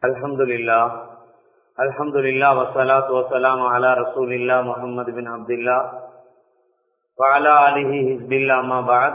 الحمد لله الحمد لله والصلاة والسلام على رسول الله محمد بن عبد الله وعلى آله حزب الله ما بعد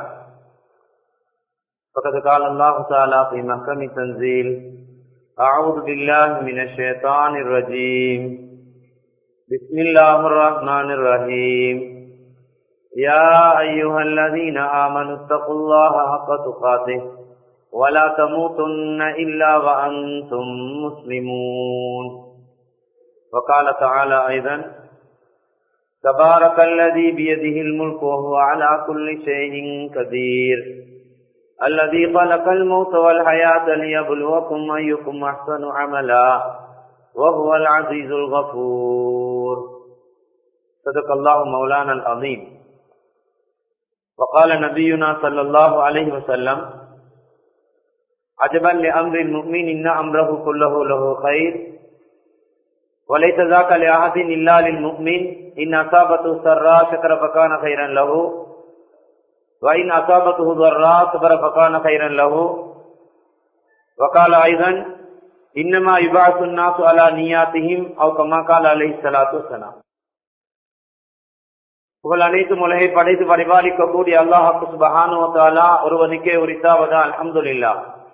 فقد قال الله تعالى في محكم تنزيل أعوذ بالله من الشيطان الرجيم بسم الله الرحمن الرحيم يا أيها الذين آمنوا اتقوا الله حق تقاته ولا تموتن إلا وأنتم مسلمون وقال تعالى أيضا تبارك الذي بيده الملك وهو على كل شيء قدير الذي خلق الموت والحياة ليبلوكم أيكم أحسن عملا وهو العزيز الغفور صدق الله مولانا العظيم وقال نبينا صلى الله عليه وسلم عجبا لأمر المؤمن إن أمره كله له خير وليس ذاك لأحد إلا للمؤمن إن أصابته سراء شكر فكان خيرا له وإن أصابته ضراء صبر فكان خيرا له وقال أيضا إنما يبعث الناس على نياتهم أو كما قال عليه الصلاة والسلام புகழ் அனைத்தும் உலகை படைத்து பரிபாலிக்கக்கூடிய அல்லாஹாக்கு சுபஹானுவத்தாலா ஒருவனுக்கே உரித்தாவதா அலமதுல்லா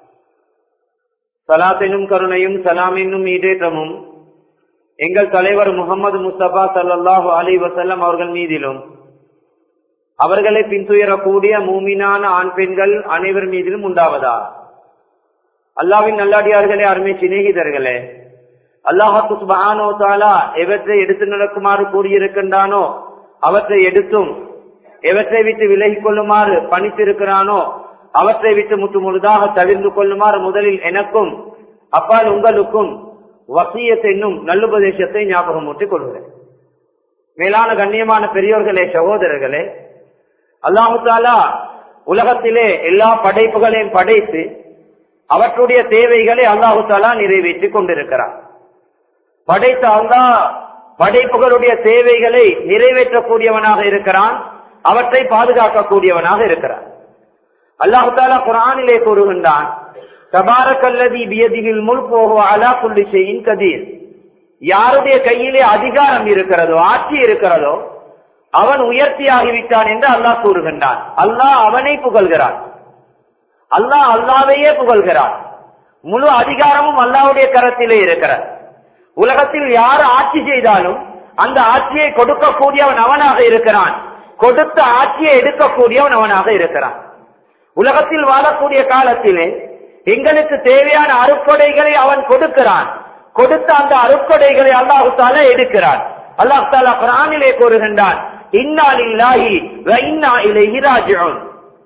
சலாத்தினும் கருணையும் சலாமினும் ஈடேற்றமும் எங்கள் தலைவர் முகமது முஸ்தபா சல்லாஹூ அலி வசல்லம் அவர்கள் மீதிலும் அவர்களை பின்துயரக்கூடிய மூமினான ஆண் பெண்கள் அனைவர் மீதிலும் உண்டாவதா அல்லாவின் நல்லாடியார்களே அருமை சிநேகிதர்களே அல்லாஹாக்கு சுபஹானோ தாலா எவற்றை எடுத்து நடக்குமாறு கூறியிருக்கின்றானோ அவற்றை எடுத்தும் எவற்றை விட்டு விலகிக் கொள்ளுமாறு பணித்திருக்கிறானோ அவற்றை விட்டு முற்று முழுதாக தவிர்ந்து கொள்ளுமாறு முதலில் எனக்கும் அப்பால் உங்களுக்கும் வசியத்தை என்னும் நல்லுபதேசத்தை ஞாபகம் ஊட்டிக் கொள்கிறேன் மேலான கண்ணியமான பெரியோர்களே சகோதரர்களே அல்லாஹு தாலா உலகத்திலே எல்லா படைப்புகளையும் படைத்து அவற்றுடைய தேவைகளை அல்லாஹு தாலா நிறைவேற்றிக் கொண்டிருக்கிறார் படைத்த அல்லா படைப்புகளுடைய தேவைகளை நிறைவேற்றக்கூடியவனாக இருக்கிறான் அவற்றை பாதுகாக்கக்கூடியவனாக இருக்கிறான் அல்லாஹு தாலா குரானிலே கூறுகின்றான் தபாரக்கல்லதி பியதிகில் முள் போகோ அலா புள்ளி செய்யின் கதீர் யாருடைய கையிலே அதிகாரம் இருக்கிறதோ ஆட்சி இருக்கிறதோ அவன் உயர்த்தியாகிவிட்டான் என்று அல்லாஹ் கூறுகின்றான் அல்லாஹ் அவனை புகழ்கிறான் அல்லாஹ் அல்லாவையே புகழ்கிறான் முழு அதிகாரமும் அல்லாவுடைய கரத்திலே இருக்கிறார் உலகத்தில் யார் ஆட்சி செய்தாலும் அந்த ஆட்சியை கொடுக்கக்கூடியவன் அவனாக இருக்கிறான் கொடுத்த ஆட்சியை எடுக்கக்கூடியவன் அவனாக இருக்கிறான் உலகத்தில் வாழக்கூடிய காலத்திலே எங்களுக்கு தேவையான அறுக்கொடைகளை அவன் கொடுக்கிறான் கொடுத்த அந்த அறுக்கொடைகளை அல்லாஹு தாலா எடுக்கிறான் அல்லாஹ் தாலா குரானிலே கூறுகின்றான் இன்னாலில்லாஹி இன்னா இலைஹி ராஜிஊன்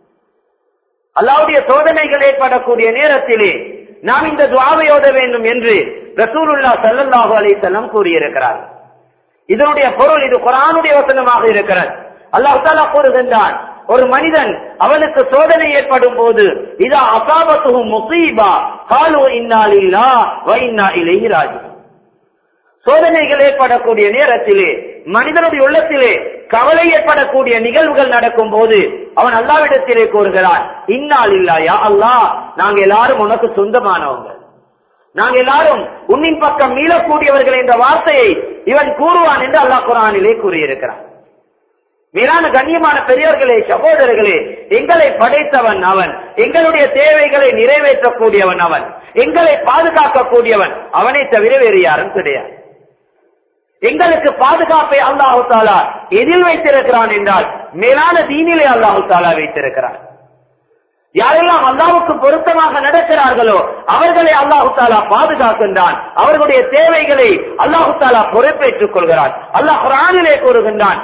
அல்லாவுடைய சோதனைகள் ஏற்படக்கூடிய நேரத்திலே நாம் இந்த துவாவை ஓத வேண்டும் என்று ரசூலுல்லா சல்லல்லாஹு அலிசல்லம் கூறியிருக்கிறார் இதனுடைய பொருள் இது குரானுடைய வசனமாக இருக்கிறது அல்லாஹ் தாலா கூறுகின்றான் ஒரு மனிதன் அவனுக்கு சோதனை ஏற்படும் போது இதா அசாபத்துகும் முசீபா காலு இன்னாலில்லா வைன்னா இலைஹி ராஜி சோதனைகள் ஏற்படக்கூடிய நேரத்திலே மனிதனுடைய உள்ளத்திலே கவலை ஏற்படக்கூடிய நிகழ்வுகள் நடக்கும் போது அவன் அல்லாவிடத்திலே கூறுகிறான் இன்னால் இல்லையா அல்லா நாங்க எல்லாரும் உனக்கு சொந்தமானவங்க நாங்க எல்லாரும் உன்னின் பக்கம் மீளக்கூடியவர்கள் என்ற வார்த்தையை இவன் கூறுவான் என்று அல்லாஹ் குரானிலே கூறியிருக்கிறான் மேலான கண்ணியமான பெரியவர்களே சகோதரர்களே எங்களை படைத்தவன் அவன் எங்களுடைய தேவைகளை நிறைவேற்றக்கூடியவன் அவன் எங்களை பாதுகாக்கக்கூடியவன் அவனை தவிர வேறு யாரும் கிடையாது எங்களுக்கு பாதுகாப்பை அல்லாஹு தாலா எதில் வைத்திருக்கிறான் என்றால் மேலான தீனிலே அல்லாஹு தாலா வைத்திருக்கிறான் யாரெல்லாம் அல்லாவுக்கு பொருத்தமாக நடக்கிறார்களோ அவர்களை அல்லாஹு தாலா பாதுகாக்கின்றான் அவர்களுடைய தேவைகளை அல்லாஹு தாலா பொறுப்பேற்றுக் கொள்கிறான் அல்லாஹ் குரானிலே கூறுகின்றான்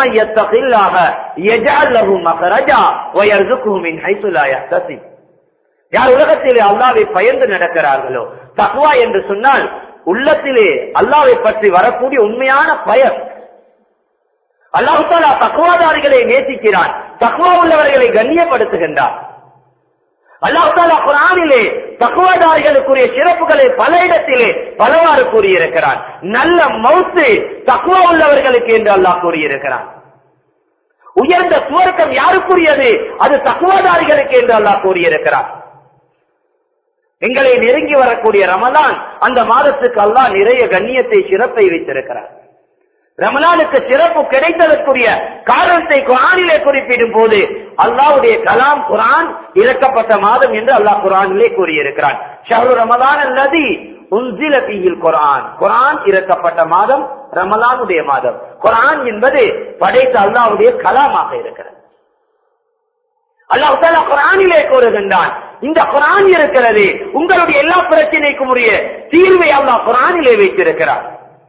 யார் உலகத்திலே அல்லாவை பயந்து நடக்கிறார்களோ தக்குவா என்று சொன்னால் உள்ளத்திலே அல்லாவை பற்றி வரக்கூடிய உண்மையான பயன் அல்லாஹு தாலா தக்குவாதாரிகளை நேசிக்கிறான் தக்குவா உள்ளவர்களை கண்ணியப்படுத்துகின்றான் அல்லாஹாலா குரானிலே தக்குவாதாரிகளுக்குரிய சிறப்புகளை பல இடத்திலே பலவாறு கூறியிருக்கிறான் நல்ல மவுத்து தக்குவா உள்ளவர்களுக்கு என்று அல்லாஹ் கூறியிருக்கிறான் உயர்ந்த சுவர்க்கம் யாருக்குரியது அது தக்குவாதாரிகளுக்கு என்று அல்லாஹ் கூறியிருக்கிறார் எங்களை நெருங்கி வரக்கூடிய ரமலான் அந்த மாதத்துக்கு அல்லாஹ் நிறைய கண்ணியத்தை சிறப்பை வைத்திருக்கிறார் ரமலானுக்கு சிறப்பு கிடைத்ததற்குரிய காரணத்தை குரானிலே குறிப்பிடும் போது அல்லாவுடைய கலாம் குரான் இறக்கப்பட்ட மாதம் என்று அல்லாஹ் குரானிலே கூறியிருக்கிறான் ஷஹரு ரமலான் அல்லது உன்சில தீயில் குரான் குரான் இறக்கப்பட்ட மாதம் ரமலானுடைய மாதம் குரான் என்பது படைத்த அல்லாவுடைய கலாமாக இருக்கிறது அல்லாஹ் தாலா குரானிலே கூறுகின்றான் இந்த குரான் இருக்கிறது உங்களுடைய எல்லா பிரச்சனைக்கும் உரிய தீர்வை அல்லாஹ் குரானிலே வைத்திருக்கிறார்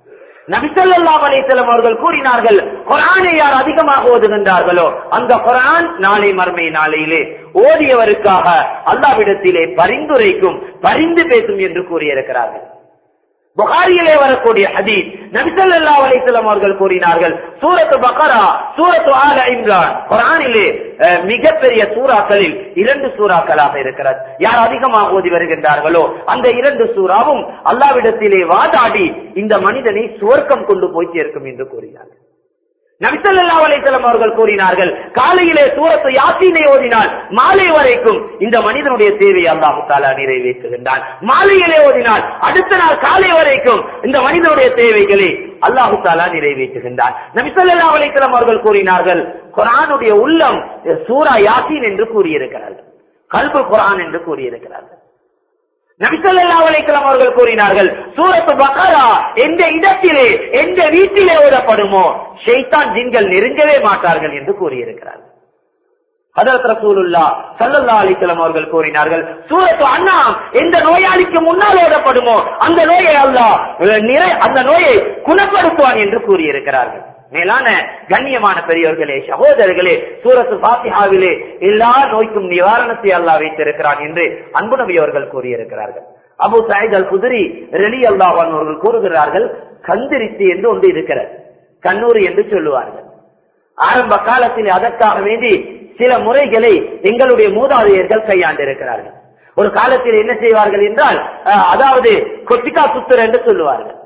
நபிசல்லா அலிசல்லம் அவர்கள் கூறினார்கள் குரானை யார் அதிகமாக ஓதுகின்றார்களோ அந்த குரான் நாளை மர்மை நாளையிலே ஓதியவருக்காக அல்லாவிடத்திலே பரிந்துரைக்கும் பரிந்து பேசும் என்று கூறியிருக்கிறார்கள் புகாரியிலே வரக்கூடிய ஹதீஸ் நபிசல்லா அலிசல்லம் அவர்கள் கூறினார்கள் சூரத்து பக்கரா சூரத்து ஆல இம்ரான் குரானிலே அஹ், மிகப்பெரிய சூறாக்களில் இரண்டு சூறாக்களாக இருக்கிறது யார் அதிகமாக ஓதி வருகின்றார்களோ அந்த இரண்டு சூறாவும் அல்லாவிடத்திலே வாதாடி இந்த மனிதனை சுவர்க்கம் கொண்டு போய் சேர்க்கும் என்று கூறினார்கள் நபிசல்லா அலிசல்லம் அவர்கள் கூறினார்கள் காலையிலே சூரத்து யாசீனை ஓதினால் மாலை வரைக்கும் இந்த மனிதனுடைய தேவையை அல்லாஹு தாலா நிறைவேற்றுகின்றான் மாலையிலே ஓதினால் அடுத்த நாள் காலை வரைக்கும் இந்த மனிதனுடைய தேவைகளை அல்லாஹு தாலா நிறைவேற்றுகின்றான் நபிசல்லா அலிசல்லம் அவர்கள் கூறினார்கள் குரானுடைய உள்ளம் சூரா யாசீன் என்று கூறியிருக்கிறார்கள் கல்பு குரான் என்று கூறியிருக்கிறார்கள் நபிசல்லா அலைக்கலாம் அவர்கள் கூறினார்கள் சூரத்து பக்கரா எந்த இடத்திலே எந்த வீட்டிலே ஓதப்படுமோ ஷைத்தான் ஜின்கள் நெருங்கவே மாட்டார்கள் என்று கூறியிருக்கிறார்கள் ஹதரத் ரசூலுல்லா சல்லல்லா அலிஸ்லாம் அவர்கள் கூறினார்கள் சூரத்து அண்ணா எந்த நோயாளிக்கு முன்னால் ஓடப்படுமோ அந்த நோயை அல்லாஹ் நிறை அந்த நோயை குணப்படுத்துவான் என்று கூறியிருக்கிறார்கள் மேலான கண்ணியமான பெரியவர்களே சகோதரர்களே சூரத்து பாத்திஹாவிலே எல்லா நோய்க்கும் நிவாரணத்தை அல்லாஹ் வைத்திருக்கிறான் என்று அன்பு நபி அவர்கள் கூறியிருக்கிறார்கள் அபு சாயித் அல் குதிரி ரெலி அல்லாஹான் அவர்கள் கூறுகிறார்கள் கந்திரித்து என்று ஒன்று இருக்கிறது கண்ணூர் என்று சொல்லுவார்கள் ஆரம்ப காலத்தில் அதற்காக வேண்டி சில முறைகளை எங்களுடைய மூதாதையர்கள் கையாண்டிருக்கிறார்கள் ஒரு காலத்தில் என்ன செய்வார்கள் என்றால் அஹ், அதாவது கொச்சிக்கா சுத்தர் என்று சொல்லுவார்கள்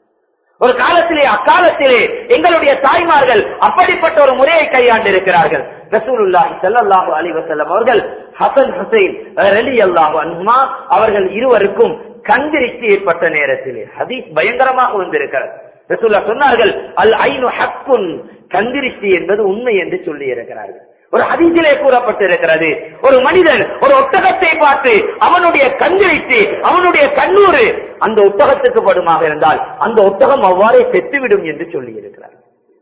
ஒரு காலத்திலே அக்காலத்திலே எங்களுடைய தாய்மார்கள் அப்படிப்பட்ட ஒரு முறையை கையாண்டிருக்கிறார்கள் ரசூலுல்லாஹி ஸல்லல்லாஹு அலைஹி வஸல்லம் அவர்கள் ஹசன் ஹுசைன் ரலியல்லாஹு அன்ஹுமா அவர்கள் இருவருக்கும் கண்திருஷ்டி ஏற்பட்ட நேரத்திலே ஹதீஸ் பயங்கரமாக வந்திருக்கிறது ரசூல்லா சொன்னார்கள் அல் ஐனு ஹக்குன் கண்திருஷ்டி என்பது உண்மை என்று சொல்லி இருக்கிறார்கள் ஒரு ஹதீஸிலே கூறப்பட்டிருக்கிறது ஒரு மனிதன் ஒரு ஒட்டகத்தை பார்த்து அவனுடைய கண்திருஷ்டி அவனுடைய கண்ணூறு அந்த ஒட்டகத்துக்கு படுமாக இருந்தால் அந்த ஒட்டகம் அவ்வாறே செத்துவிடும் என்று சொல்லி இருக்கிறார்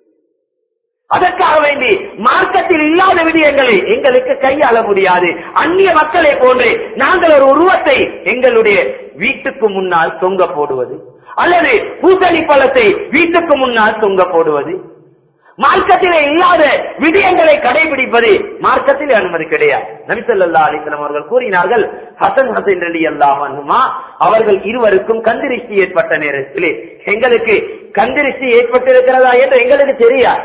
அதற்காக வேண்டி மார்க்கத்தில் இல்லாத விடயங்களை எங்களுக்கு கையாள முடியாது அந்நிய மக்களை போன்று நாங்கள் ஒரு உருவத்தை எங்களுடைய வீட்டுக்கு முன்னால் தொங்க போடுவது அல்லது பூசணி பழத்தை வீட்டுக்கு முன்னால் தொங்க போடுவது மார்க்கத்திலே இல்லாத விடயங்களை கடைபிடிப்பது மார்க்கத்திலே அனுமதி கிடையாது நபிசல்லா அலிஸ்லாம் அவர்கள் கூறினார்கள் ஹசன் ஹசன் அலி அல்லாஹுமா அவர்கள் இருவருக்கும் கந்திருஷ்டி ஏற்பட்ட நேரத்திலே எங்களுக்கு கந்திருஷ்டி ஏற்பட்டிருக்கிறதா என்று எங்களுக்கு தெரியாது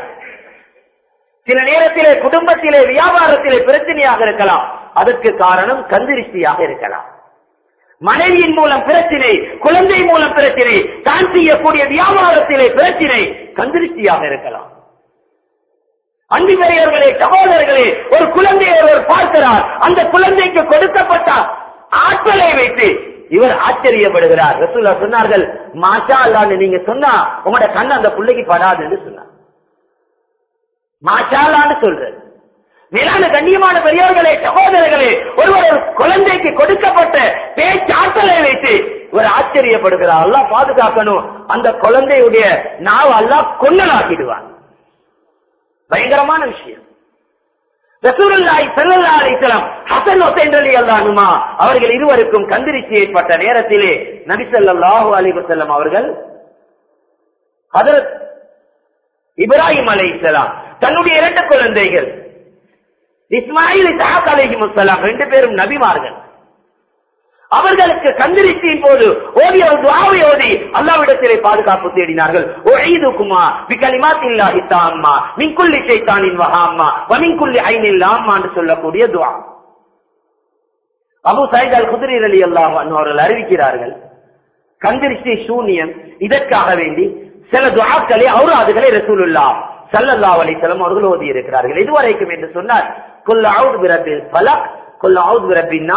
சில நேரத்திலே குடும்பத்திலே வியாபாரத்திலே பிரச்சனையாக இருக்கலாம் அதற்கு காரணம் கந்திருஷ்டியாக இருக்கலாம் மனைவியின் மூலம் பிரச்சினை குழந்தை மூலம் பிரச்சினை தான் செய்யக்கூடிய வியாபாரத்திலே பிரச்சினை கந்திருஷ்டியாக இருக்கலாம் அன்பு பெரியவர்களே சகோதரர்களே ஒரு குழந்தையை ஒருவர் பார்க்கிறார் அந்த குழந்தைக்கு கொடுக்கப்பட்ட ஆற்றலை வைத்து இவர் ஆச்சரியப்படுகிறார் ரசூல்லா சொன்னார்கள் மாஷா அல்லான்னு நீங்க சொன்னா உங்களோட கண் அந்த பிள்ளைக்கு படாதுன்னு சொன்னார் மாஷாலான்னு சொல்றது மேலான கண்ணியமான பெரியவர்களே சகோதரர்களே ஒருவர் ஒரு குழந்தைக்கு கொடுக்கப்பட்ட பேச்சாற்றலை வைத்து ஒரு ஆச்சரியப்படுகிறார் அல்லாஹ் பாதுகாக்கணும் அந்த குழந்தையுடைய நாவ அல்லாஹ் கொன்னலாக்கிடுவான் பயங்கரமான விஷயம் ரசூலுல்லாஹி ஸல்லல்லாஹு அலைஹி வஸல்லம் ஹசன் ஹுசைன் ரலியல்லாஹு அன்ஹுமா அவர்கள் இருவருக்கும் கந்திரிச்சி ஏற்பட்ட நேரத்திலே நபி ஸல்லல்லாஹு அலைஹி வஸல்லம் அவர்கள் ஹதரத் இப்ராஹிம் அலைஹிஸ்ஸலாம் தன்னுடைய இரண்டு குழந்தைகள் இஸ்மாயில் இஸ்ஹாக் அலைஹிமுஸ்ஸலாம் ரெண்டு பேரும் நபிமார்கள் அவர்களுக்கு கந்திரிச்சியின் போது ஓதிய ஒரு துவாவை ஓதி அல்லாவிடத்திலே பாதுகாப்பு தேடினார்கள் ஒய்துக்குமா விகலிமாத்தில்லாஹி தாம்மா மின்குள்ளி ஷைத்தானின் வஹாம்மா வமின்குள்ளி ஐனில் லாம்மா என்று சொல்லக்கூடிய துவா அபு சயித் அல் குதிரி அலி அல்லாஹ் அவர்கள் அறிவிக்கிறார்கள் கந்திரிச்சி சூனியம் இதற்காக வேண்டி சில துவாக்களை அவுராதுகளை ரசூலுல்லா சல்லல்லா அலிசலம் அவர்கள் ஓதி இருக்கிறார்கள் இதுவரைக்கும் என்று சொன்னார் கொல்ல அவுத் பிரபில் பலக் கொல்ல அவுத் பிரபின் நாஸ்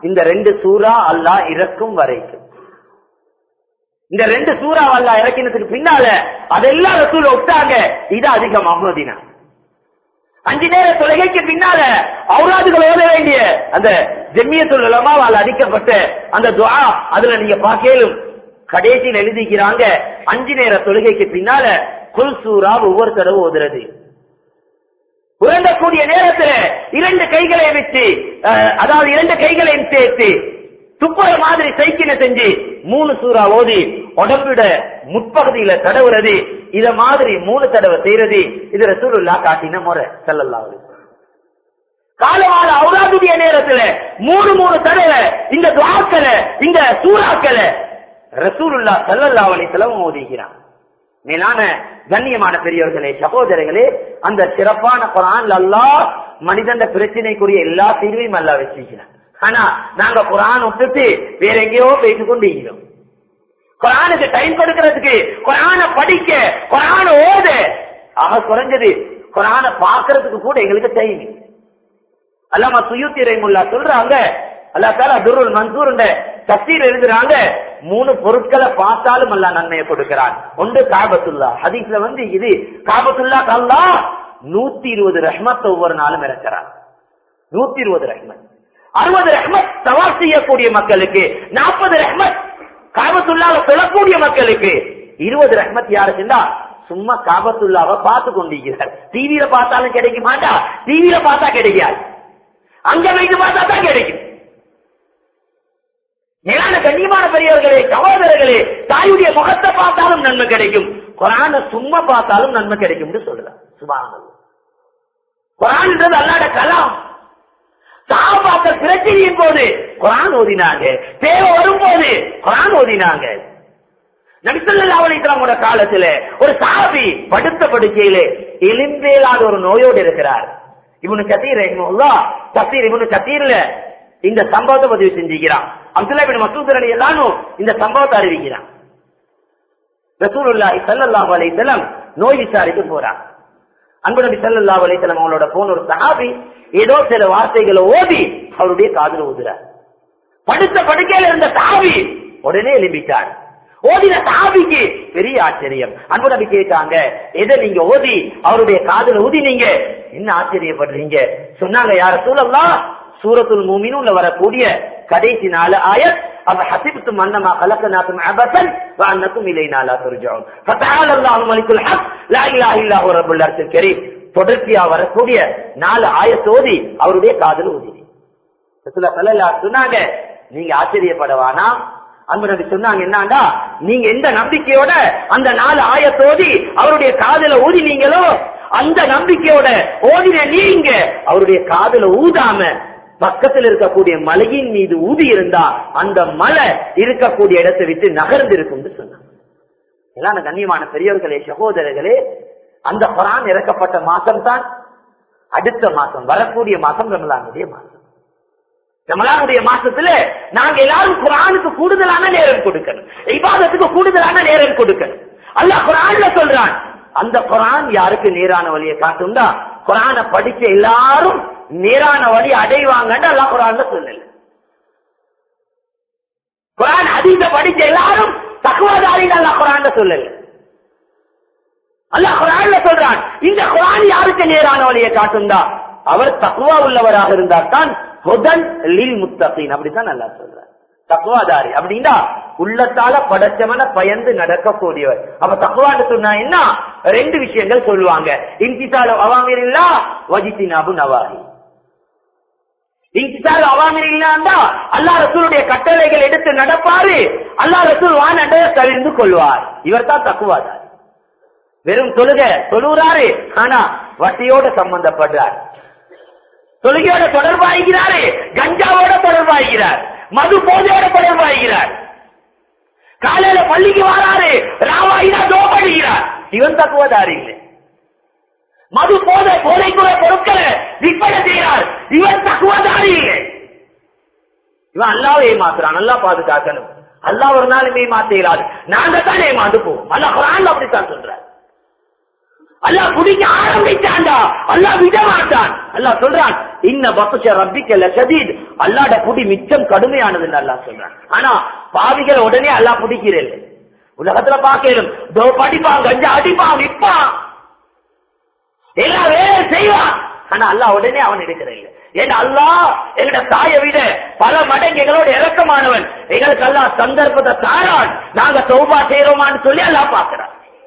இந்த ரெண்டு சூறா அல்லாஹ் இறக்கும் வரைக்கும் இந்த ரெண்டு சூறா அல்லாஹ் இறக்கினதுக்கு பின்னால அதெல்லாம் ரசூல் விட்டாங்க இது அதிகம் அஹ்மதினா அஞ்சு நேர தொழுகைக்கு பின்னால அவுராதுகள் ஓத வேண்டிய அந்த ஜெம்மியத்துல் உலமாவால் அடிக்கப்பட்ட அந்த துஆ அதுல நீங்க பார்க்கலும் கடைசியில் எழுதிக்கிறாங்க அஞ்சு நேர தொழுகைக்கு பின்னால குல் சூறா ஒவ்வொரு தடவை ஓதுறது உறண்டக்கூடிய நேரத்தில் இரண்டு கைகளை வச்சு அஹ், அதாவது இரண்டு கைகளையும் சேர்த்து துப்புற மாதிரி சைக்கிள செஞ்சு மூணு சூறா ஓதி உடம்பிட முற்பகுதியில தடவுறது இத மாதிரி மூணு தடவை செய்யறது இது ரசூலுல்லா காட்டின முறை ஸல்லல்லாஹு அலைஹி வஸல்லம். காலவால அவுராதுடைய நேரத்துல மூணு மூணு தடவை இந்த துவாக்களை இந்த சூறாக்களை ரசூலுல்லா ஸல்லல்லாஹு அலைஹி வஸல்லம் ஓதிக்கிறான் மேலான கண்ணியமான பெரியவர்களே சகோதரர்களே அந்த சிறப்பான குரான் அல்லாஹ் மனிதன் பிரச்சனைக்குரிய எல்லா தீர்வையும் அல்லா வச்சிருக்கிறான் ஆனா நாங்க குரான் விட்டுட்டு வேற எங்கேயோ போயிட்டு கொண்டு இருக்கிறோம் குரானுக்கு டைம் கொடுக்கறதுக்கு குரான படிக்க குரான ஓத ஆக குறைஞ்சது குரான பாக்குறதுக்கு கூட எங்களுக்கு டைம் இல்லை. அல்லாம சுயூத்தி ரஹிமுல்லா சொல்றாங்க அல்லா தாலா துருல் மன்சூர் தப்சீர் எழுதுறாங்க மூணு பொருட்களை பார்த்தாலும் அல்லா நன்மையை கொடுக்கிறான் ஒன்று காபத்துல்லா ஹதீஸ்ல வந்து இது காபத்துல்லா கல்லா நூத்தி இருபது ரஹ்மத் ஒவ்வொரு நாளும் இறக்கிறான் நூத்தி இருபது ரஹ்மத் அறுபது ரஹ்மத் சவால் செய்யக்கூடிய மக்களுக்கு நாற்பது ரஹ்மத் காபத்துல்லாவை சொல்லக்கூடிய மக்களுக்கு இருபது ரஹ்மத் யாருக்குன்னா சும்மா காபத்துல்லாவை பார்த்து கொண்டிருக்கிறார் டிவியில பார்த்தாலும் கிடைக்க மாட்டா டிவியில பார்த்தா கிடைக்காது அங்க வைத்து பார்த்தா தான் கிடைக்கும் மேலான கண்ணியமான பெரியவர்களே சகோதரர்களே தாயுடைய முகத்தை பார்த்தாலும் நன்மை கிடைக்கும் குரான சும்மா பார்த்தாலும் நன்மை கிடைக்கும் சொல்றார் சுபானது குரான்ன்றது அல்லாட கலாம் சாபாக்கள் பிரச்சனையின் போது குரான் ஓதினாங்க தேவை வரும்போது குரான் ஓதினாங்க நபிசல்லாவுடைய காலத்துல ஒரு சாபி படுத்த படுக்கையில எலும்பேலாத ஒரு நோயோடு இருக்கிறார் இவனு கத்தீர் கத்தீர் இவனு கத்தீர்ல இந்த சம்பவத்தை பதிவு செஞ்சுக்கிறான் அப்துல்லா பின் மசூத் அலி எல்லாரும் இந்த சம்பவத்தை அறிவிக்கிறான் ரசூலுல்லாஹி ஸல்லல்லாஹு அலைஹி வஸல்லம் நோய் விசாரிக்க போறான் அன்பு நபி ஸல்லல்லாஹு அலைஹி வஸல்லம் அவங்களோட போன ஒரு சஹாபி ஏதோ சில வார்த்தைகளை ஓதி அவருடைய காதுல ஊதுறார் படுத்த படுக்கையில இருந்த சாவி உடனே எழுப்பிட்டார் ஓதின சாவிக்கு பெரிய ஆச்சரியம் அன்பு நபி கேட்டாங்க எதை நீங்க ஓதி அவருடைய காதுல ஊதினீங்க என்ன ஆச்சரியப்படுறீங்க சொன்னாங்க யார சூழல்லாம் சூரத்துல் மூமினுல வரக்கூடிய கடைசி நாலு ஆயத் அவ ஹசிப்தும் அன்னமா கலக்கனாக்கும் அபசன் வஅன்னக்கும் இலைனா லா துர்ஜூன் ஃபதஆல அல்லாஹு மலிக்குல் ஹக் லா இலாஹ இல்லல்லாஹு ரப்புல் அர்ஷில் கரீம் தொடர்ச்சியா வரக்கூடிய நாலு ஆயத்தோதி அவருடைய காதல் ஊதி சொன்னாங்க நீங்க ஆச்சரியப்படவானா அன்பு நபி சொன்னாங்க என்னண்டா நீங்க எந்த நம்பிக்கையோட அந்த நாலு ஆயத்தோதி அவருடைய காதல ஊதினீங்களோ அந்த நம்பிக்கையோட ஓதின நீங்க அவருடைய காதல ஊதாம பக்கத்தில் இருக்கக்கூடிய மலையின் மீது ஊதி இருந்தா அந்த மலை இருக்கக்கூடிய இடத்தை விட்டு நகர்ந்து இருக்கும் சொன்னாங்க எல்லாம் கண்ணியமான பெரியவர்களே சகோதரர்களே அந்த குரான் இறக்கப்பட்ட மாசம் தான் அடுத்த மாசம் வரக்கூடிய மாசம் ரமலானுடைய மாசம் ரமலானுடைய மாசத்துல நாங்க எல்லாரும் குரானுக்கு கூடுதலான நேரம் கொடுக்கணும் இபாதத்துக்கு கூடுதலான நேரம் கொடுக்கணும் அல்லாஹ் குரான்ல சொல்றான் அந்த குரான் யாருக்கு நேரான வழியை காட்டும்டா குரான படிச்ச எல்லாரும் நேரான வழி அடைவாங்கன்னு அல்லாஹ் குரான்ல சொல்லல குரான் அதிக படிச்ச எல்லாரும் தக்குவதாரின்னு அல்லாஹ் குரான்ல சொல்லல அல்லாஹ் குரான்ல சொல்றான் இந்த குரான் யாருக்கு நேரான வழியை காட்டும்டா அவர் தக்குவா உள்ளவராக இருந்தால் தான் ஹுதன் லில் முத்தகின் அப்படித்தான் நல்லா சொல்றார் தக்குவாதாரி அப்படின்னா உள்ளத்தால படைச்சவன பயந்து நடக்கக்கூடியவர் அப்ப தக்குவான்னு சொன்னா என்ன ரெண்டு விஷயங்கள் சொல்லுவாங்க இன்சிசால அவாமீர் இல்லா வஜித்தினாபு நவாஹி இன்சிசால அவாமீர் இல்லாண்டா அல்லா ரசூலுடைய கட்டளைகள் எடுத்து நடப்பாரு அல்லா ரசூல் வானட தவிர்ந்து கொள்வார் இவர் தான் தக்குவாதாரி வெறும் தொழுக தொழுகிறாரு ஆனா வட்டியோட சம்பந்தப்படுறார் தொழுகையோட தொடர்பாகிறாரு கஞ்சாவோட தொடர்பாகிறார் மது போதையோட தொடர்பாகிறார் காலையில பள்ளிக்கு வராரு ராவாயினா தோப்படுகிறார் இவன் தக்குவதாரி இல்லை மது போதை போதைக்குள்ள பொருட்களை விற்பனை செய்கிறார் இவன் தக்குவதாரி இல்லை இவன் அல்லாவை ஏமாத்துறான் நல்லா பாதுகாக்கணும் அல்லா ஒரு நாள் ஏமாத்துகிறார் நாங்க தான் ஏமாந்து போவோம் அல்ல குரான் அப்படித்தான் சொல்றார் அல்லாஹ் குடிக்க ஆரம்பிச்சான்டா அல்லாஹ் விட மாட்டான் அல்லாஹ் சொல்றான் இன்ன பக்ஷ ரப்பிக்க லசதீத் அல்லாட குடி மிச்சம் கடுமையானதுன்னு அல்லாஹ் சொல்றான் ஆனா பாவிகள் உடனே அல்லாஹ் குடிக்கிறேன் உலகத்துல பாக்கலும் தோ படிப்பான் கஞ்சா அடிப்பான் விற்பான் எல்லாம் வேலை செய்வான் ஆனா அல்லாஹ் உடனே அவன் எடுக்கிறதில்லை ஏன்னா அல்லாஹ் எங்கட தாயை விட பல மடங்கு எங்களோட இறக்கமானவன் எங்களுக்கு அல்லாஹ் சந்தர்ப்பத்தை தாரான் நாங்க சௌபா செய்யறோமான்னு சொல்லி அல்லாஹ் பாக்குறான்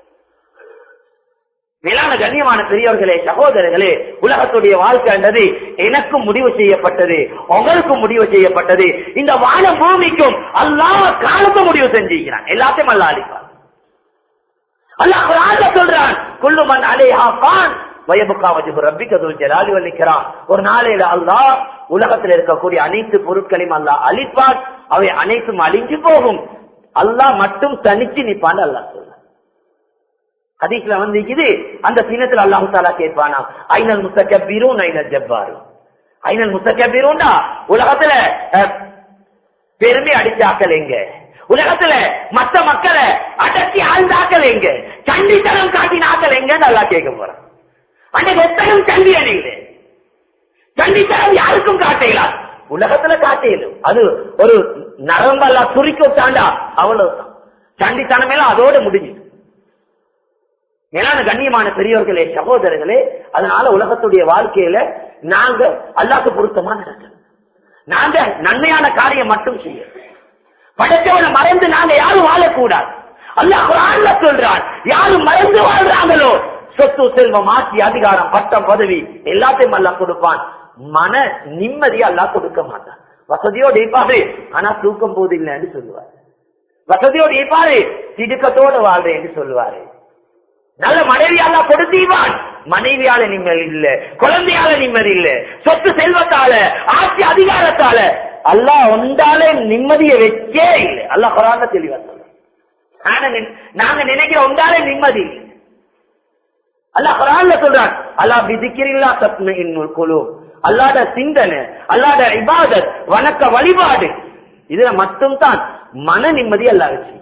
மேலான கண்ணியமான பெரியவர்களே சகோதரர்களே உலகத்துடைய வாழ்க்கைன்றது எனக்கும் முடிவு செய்யப்பட்டது உங்களுக்கும் முடிவு செய்யப்பட்டது இந்த வான பூமிக்கும் அல்லாஹ் காலத்தை முடிவு செஞ்சிருக்கிறான் எல்லாத்தையும் அல்லாஹ் அளிப்பான் அல்லாஹ் குர்ஆன்ல சொல்றான் குல்லுமன் அலைஹா ஃபான் வயபுகா வஜ்ஹு ரப்பிக துல் ஜலாலி வல் இக்ராம் ஒரு நாளையில அல்லாஹ் உலகத்தில் இருக்கக்கூடிய அனைத்து பொருட்களையும் அல்லாஹ் அழிப்பான் அவை அனைத்தும் அழிஞ்சு போகும் அல்லாஹ் மட்டும் தனிச்சு நிப்பான்னு அல்லாஹ் சொல்றான் ஹதீஸ்ல வந்து இது அந்த சின்னத்துல அல்லாஹு தாலா கேட்பானா ஐநல் முத்தக்கபீரும் ஐநல் ஜப்பாரும் ஐநல் முத்தக்கபீரும்டா உலகத்துல அஹ், பெருமை அடிச்சாக்கள் எங்க உலகத்துல மத்த மக்களை அடக்கி ஆழ்ந்தாக்கள் எங்க சண்டித்தனம் காட்டினாக்கள் எங்கன்னு நல்லா கேட்க போறான் அன்னைக்கு எத்தனை சண்டி அணியுது சண்டித்தனம் யாருக்கும் காட்டலாம் உலகத்துல காட்டையிலும் அது ஒரு நரம்பெல்லாம் சுருக்கி வச்சாண்டா அவ்வளவுதான் சண்டித்தனம் எல்லாம் அதோட முடிஞ்சுது மேலான கண்ணியமான பெரியவர்களே சகோதரர்களே அதனால உலகத்துடைய வாழ்க்கையில நாங்க அல்லாக்கு பொருத்தமா நடக்கணும் நாங்க நன்மையான காரியம் மட்டும் செய்யணும் படைச்சவனை மறந்து நாங்க யாரும் வாழக்கூடாது அல்லாஹ் குர்ஆன்ல சொல்றான் யாரும் மறந்து வாழ்றாங்களோ சொத்து செல்வம் ஆட்சி அதிகாரம் பட்டம் பதவி எல்லாத்தையும் அல்லாஹ் கொடுப்பான் மன நிம்மதி அல்லாஹ் கொடுக்க மாட்டான் வசதியோடு இருப்பாரு ஆனா தூக்கம் போது இல்லைன்னு சொல்லுவாரு வசதியோடு இருப்பாரு திடுக்கத்தோட வாழ்றேன் என்று சொல்லுவாரு நல்ல மனைவியால கொடுத்தீவான் மனைவியால நிம்மதி இல்ல குழந்தையால நிம்மதி இல்ல சொத்து செல்வத்தால ஆட்சி அதிகாரத்தால அல்லாஹ் ஒன்றால நிம்மதியை வச்சே இல்லை அல்லாஹ் குரான தெளிவா சொல்ல நாங்க நினை- நாங்க நினைக்கிற ஒன்றாலே நிம்மதி இல்லை அல்லாஹ் குரான்ல சொல்றான் அல்லாஹ் பிதிக்கிறில்லா சத்ம இன்னுள் குழு அல்லாட சிந்தனை அல்லாட இபாதத் வணக்க வழிபாடு இதுல மட்டும்தான் மன நிம்மதி அல்லாஹ் வச்சிருக்கிறார்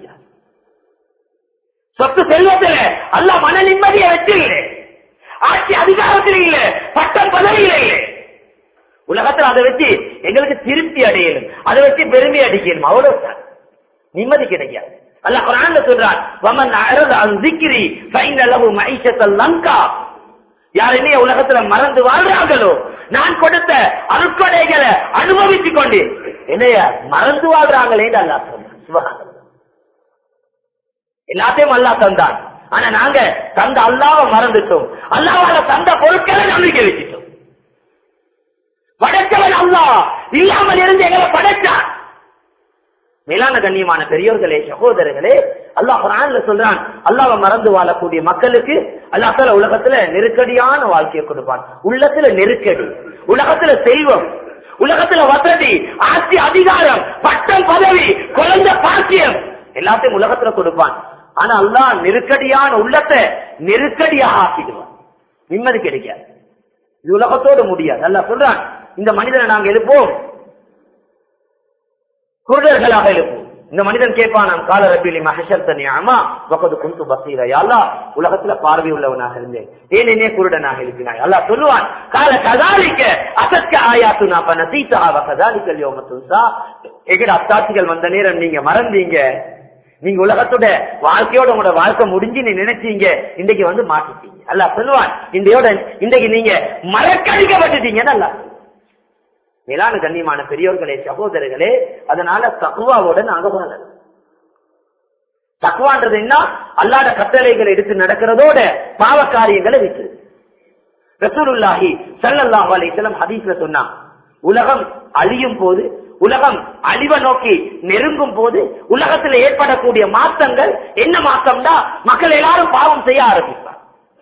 சொத்து செல்வத்துல அல்லாஹ் மன நிம்மதியை வச்சு இல்லை ஆட்சி அதிகாரத்தில் இல்ல பட்டம் பதவியில இல்லை உலகத்துல அதை வச்சு எங்களுக்கு திருப்தி அடையணும் அதை வச்சு பெருமை அடிக்கணும் அவ்வளவுதான் நிம்மதி கிடைக்காது அல்லாஹ் குர்ஆன்ல சொல்றான் வமன் அறத அன் ذِكْرِ فإن له معيشة லங்கா யார் என்னைய உலகத்துல மறந்து வாழ்றாங்களோ நான் கொடுத்த அருட்கொடைகளை அனுபவித்துக் கொண்டு என்னைய மறந்து வாழ்றாங்களேன்னு அல்லாஹ் சொல்றான் சுபஹானல்லாஹ் எல்லாத்தையும் அல்லாஹ் தந்தான் ஆனா நாங்க தந்த அல்லாவை மறந்துட்டோம் அல்லாவால தந்த பொருட்களை நம்பிக்கை வச்சுட்டோம் படைச்சவன் அல்லாஹ் இல்லாமல் இருந்து எங்களை படைச்சான் மேலான கண்ணியமான பெரியோர்களே சகோதரர்களே அல்லாஹ் குர்ஆன்ல சொல்றான் அல்லாஹ்வை மறந்து வாழக்கூடிய மக்களுக்கு அல்லாஹ் தஆலா உலகத்துல நெருக்கடியான வாழ்க்கையை கொடுப்பான் உள்ளத்துல நெருக்கடி உலகத்துல செல்வம் உலகத்துல வசதி ஆட்சி அதிகாரம் பட்டம் பதவி குழந்தை பாக்கியம் எல்லாத்தையும் உலகத்துல கொடுப்பான் ஆனா அல்லாஹ் நெருக்கடியான உள்ளத்தை நெருக்கடியாக ஆக்கிடுவான் நிம்மதி கிடைக்காது இது உலகத்தோடு முடியாது அல்லாஹ் சொல்றான் இந்த மனிதனை நாங்க எழுப்போம் குருடர்களாக எழுப்போம் இந்த மனிதன் கேட்பான் நான் கால ரபிலி மகஷர் தனியாமா வகது குந்து பசீர யாழ்லா உலகத்துல பார்வை உள்ளவனாக இருந்தேன் ஏன் என்னே குருடனாக எழுப்பினாய் அல்லா சொல்லுவான் கால கதாலிக்க அசத்க ஆயாத்து நான் பண்ண சீத்தா கதாலிக்கல் யோமத்துசா எங்கட அத்தாட்சிகள் வந்த நேரம் நீங்க மறந்தீங்க நீங்க உலகத்தோட வாழ்க்கையோட உங்களோட வாழ்க்கை முடிஞ்சு நீ நினைச்சீங்க இன்றைக்கு வந்து மாட்டிட்டீங்க அல்ல சொல்லுவான் இன்றையோட இன்றைக்கு நீங்க மறக்கடிக்கப்பட்டுட்டீங்கன்னு அல்ல மேலான கண்ணியமான பெரியோர்களே சகோதரர்களே அதனால தக்குவாவோட நாங்க வாழணும் தக்குவான்றது என்ன அல்லாத கட்டளைகளை எடுத்து நடக்கிறதோட பாவ காரியங்களை விட்டு ரசூலுல்லாஹி ஸல்லல்லாஹு அலைஹி வஸல்லம் ஹதீஸ்ல சொன்னான் உலகம் அழியும் போது உலகம் அழிவை நோக்கி நெருங்கும் போது உலகத்தில் ஏற்படக்கூடிய மாற்றங்கள் என்ன மாற்றம்னா மக்கள் எல்லாரும் பாவம் செய்ய ஆரம்பிப்பார்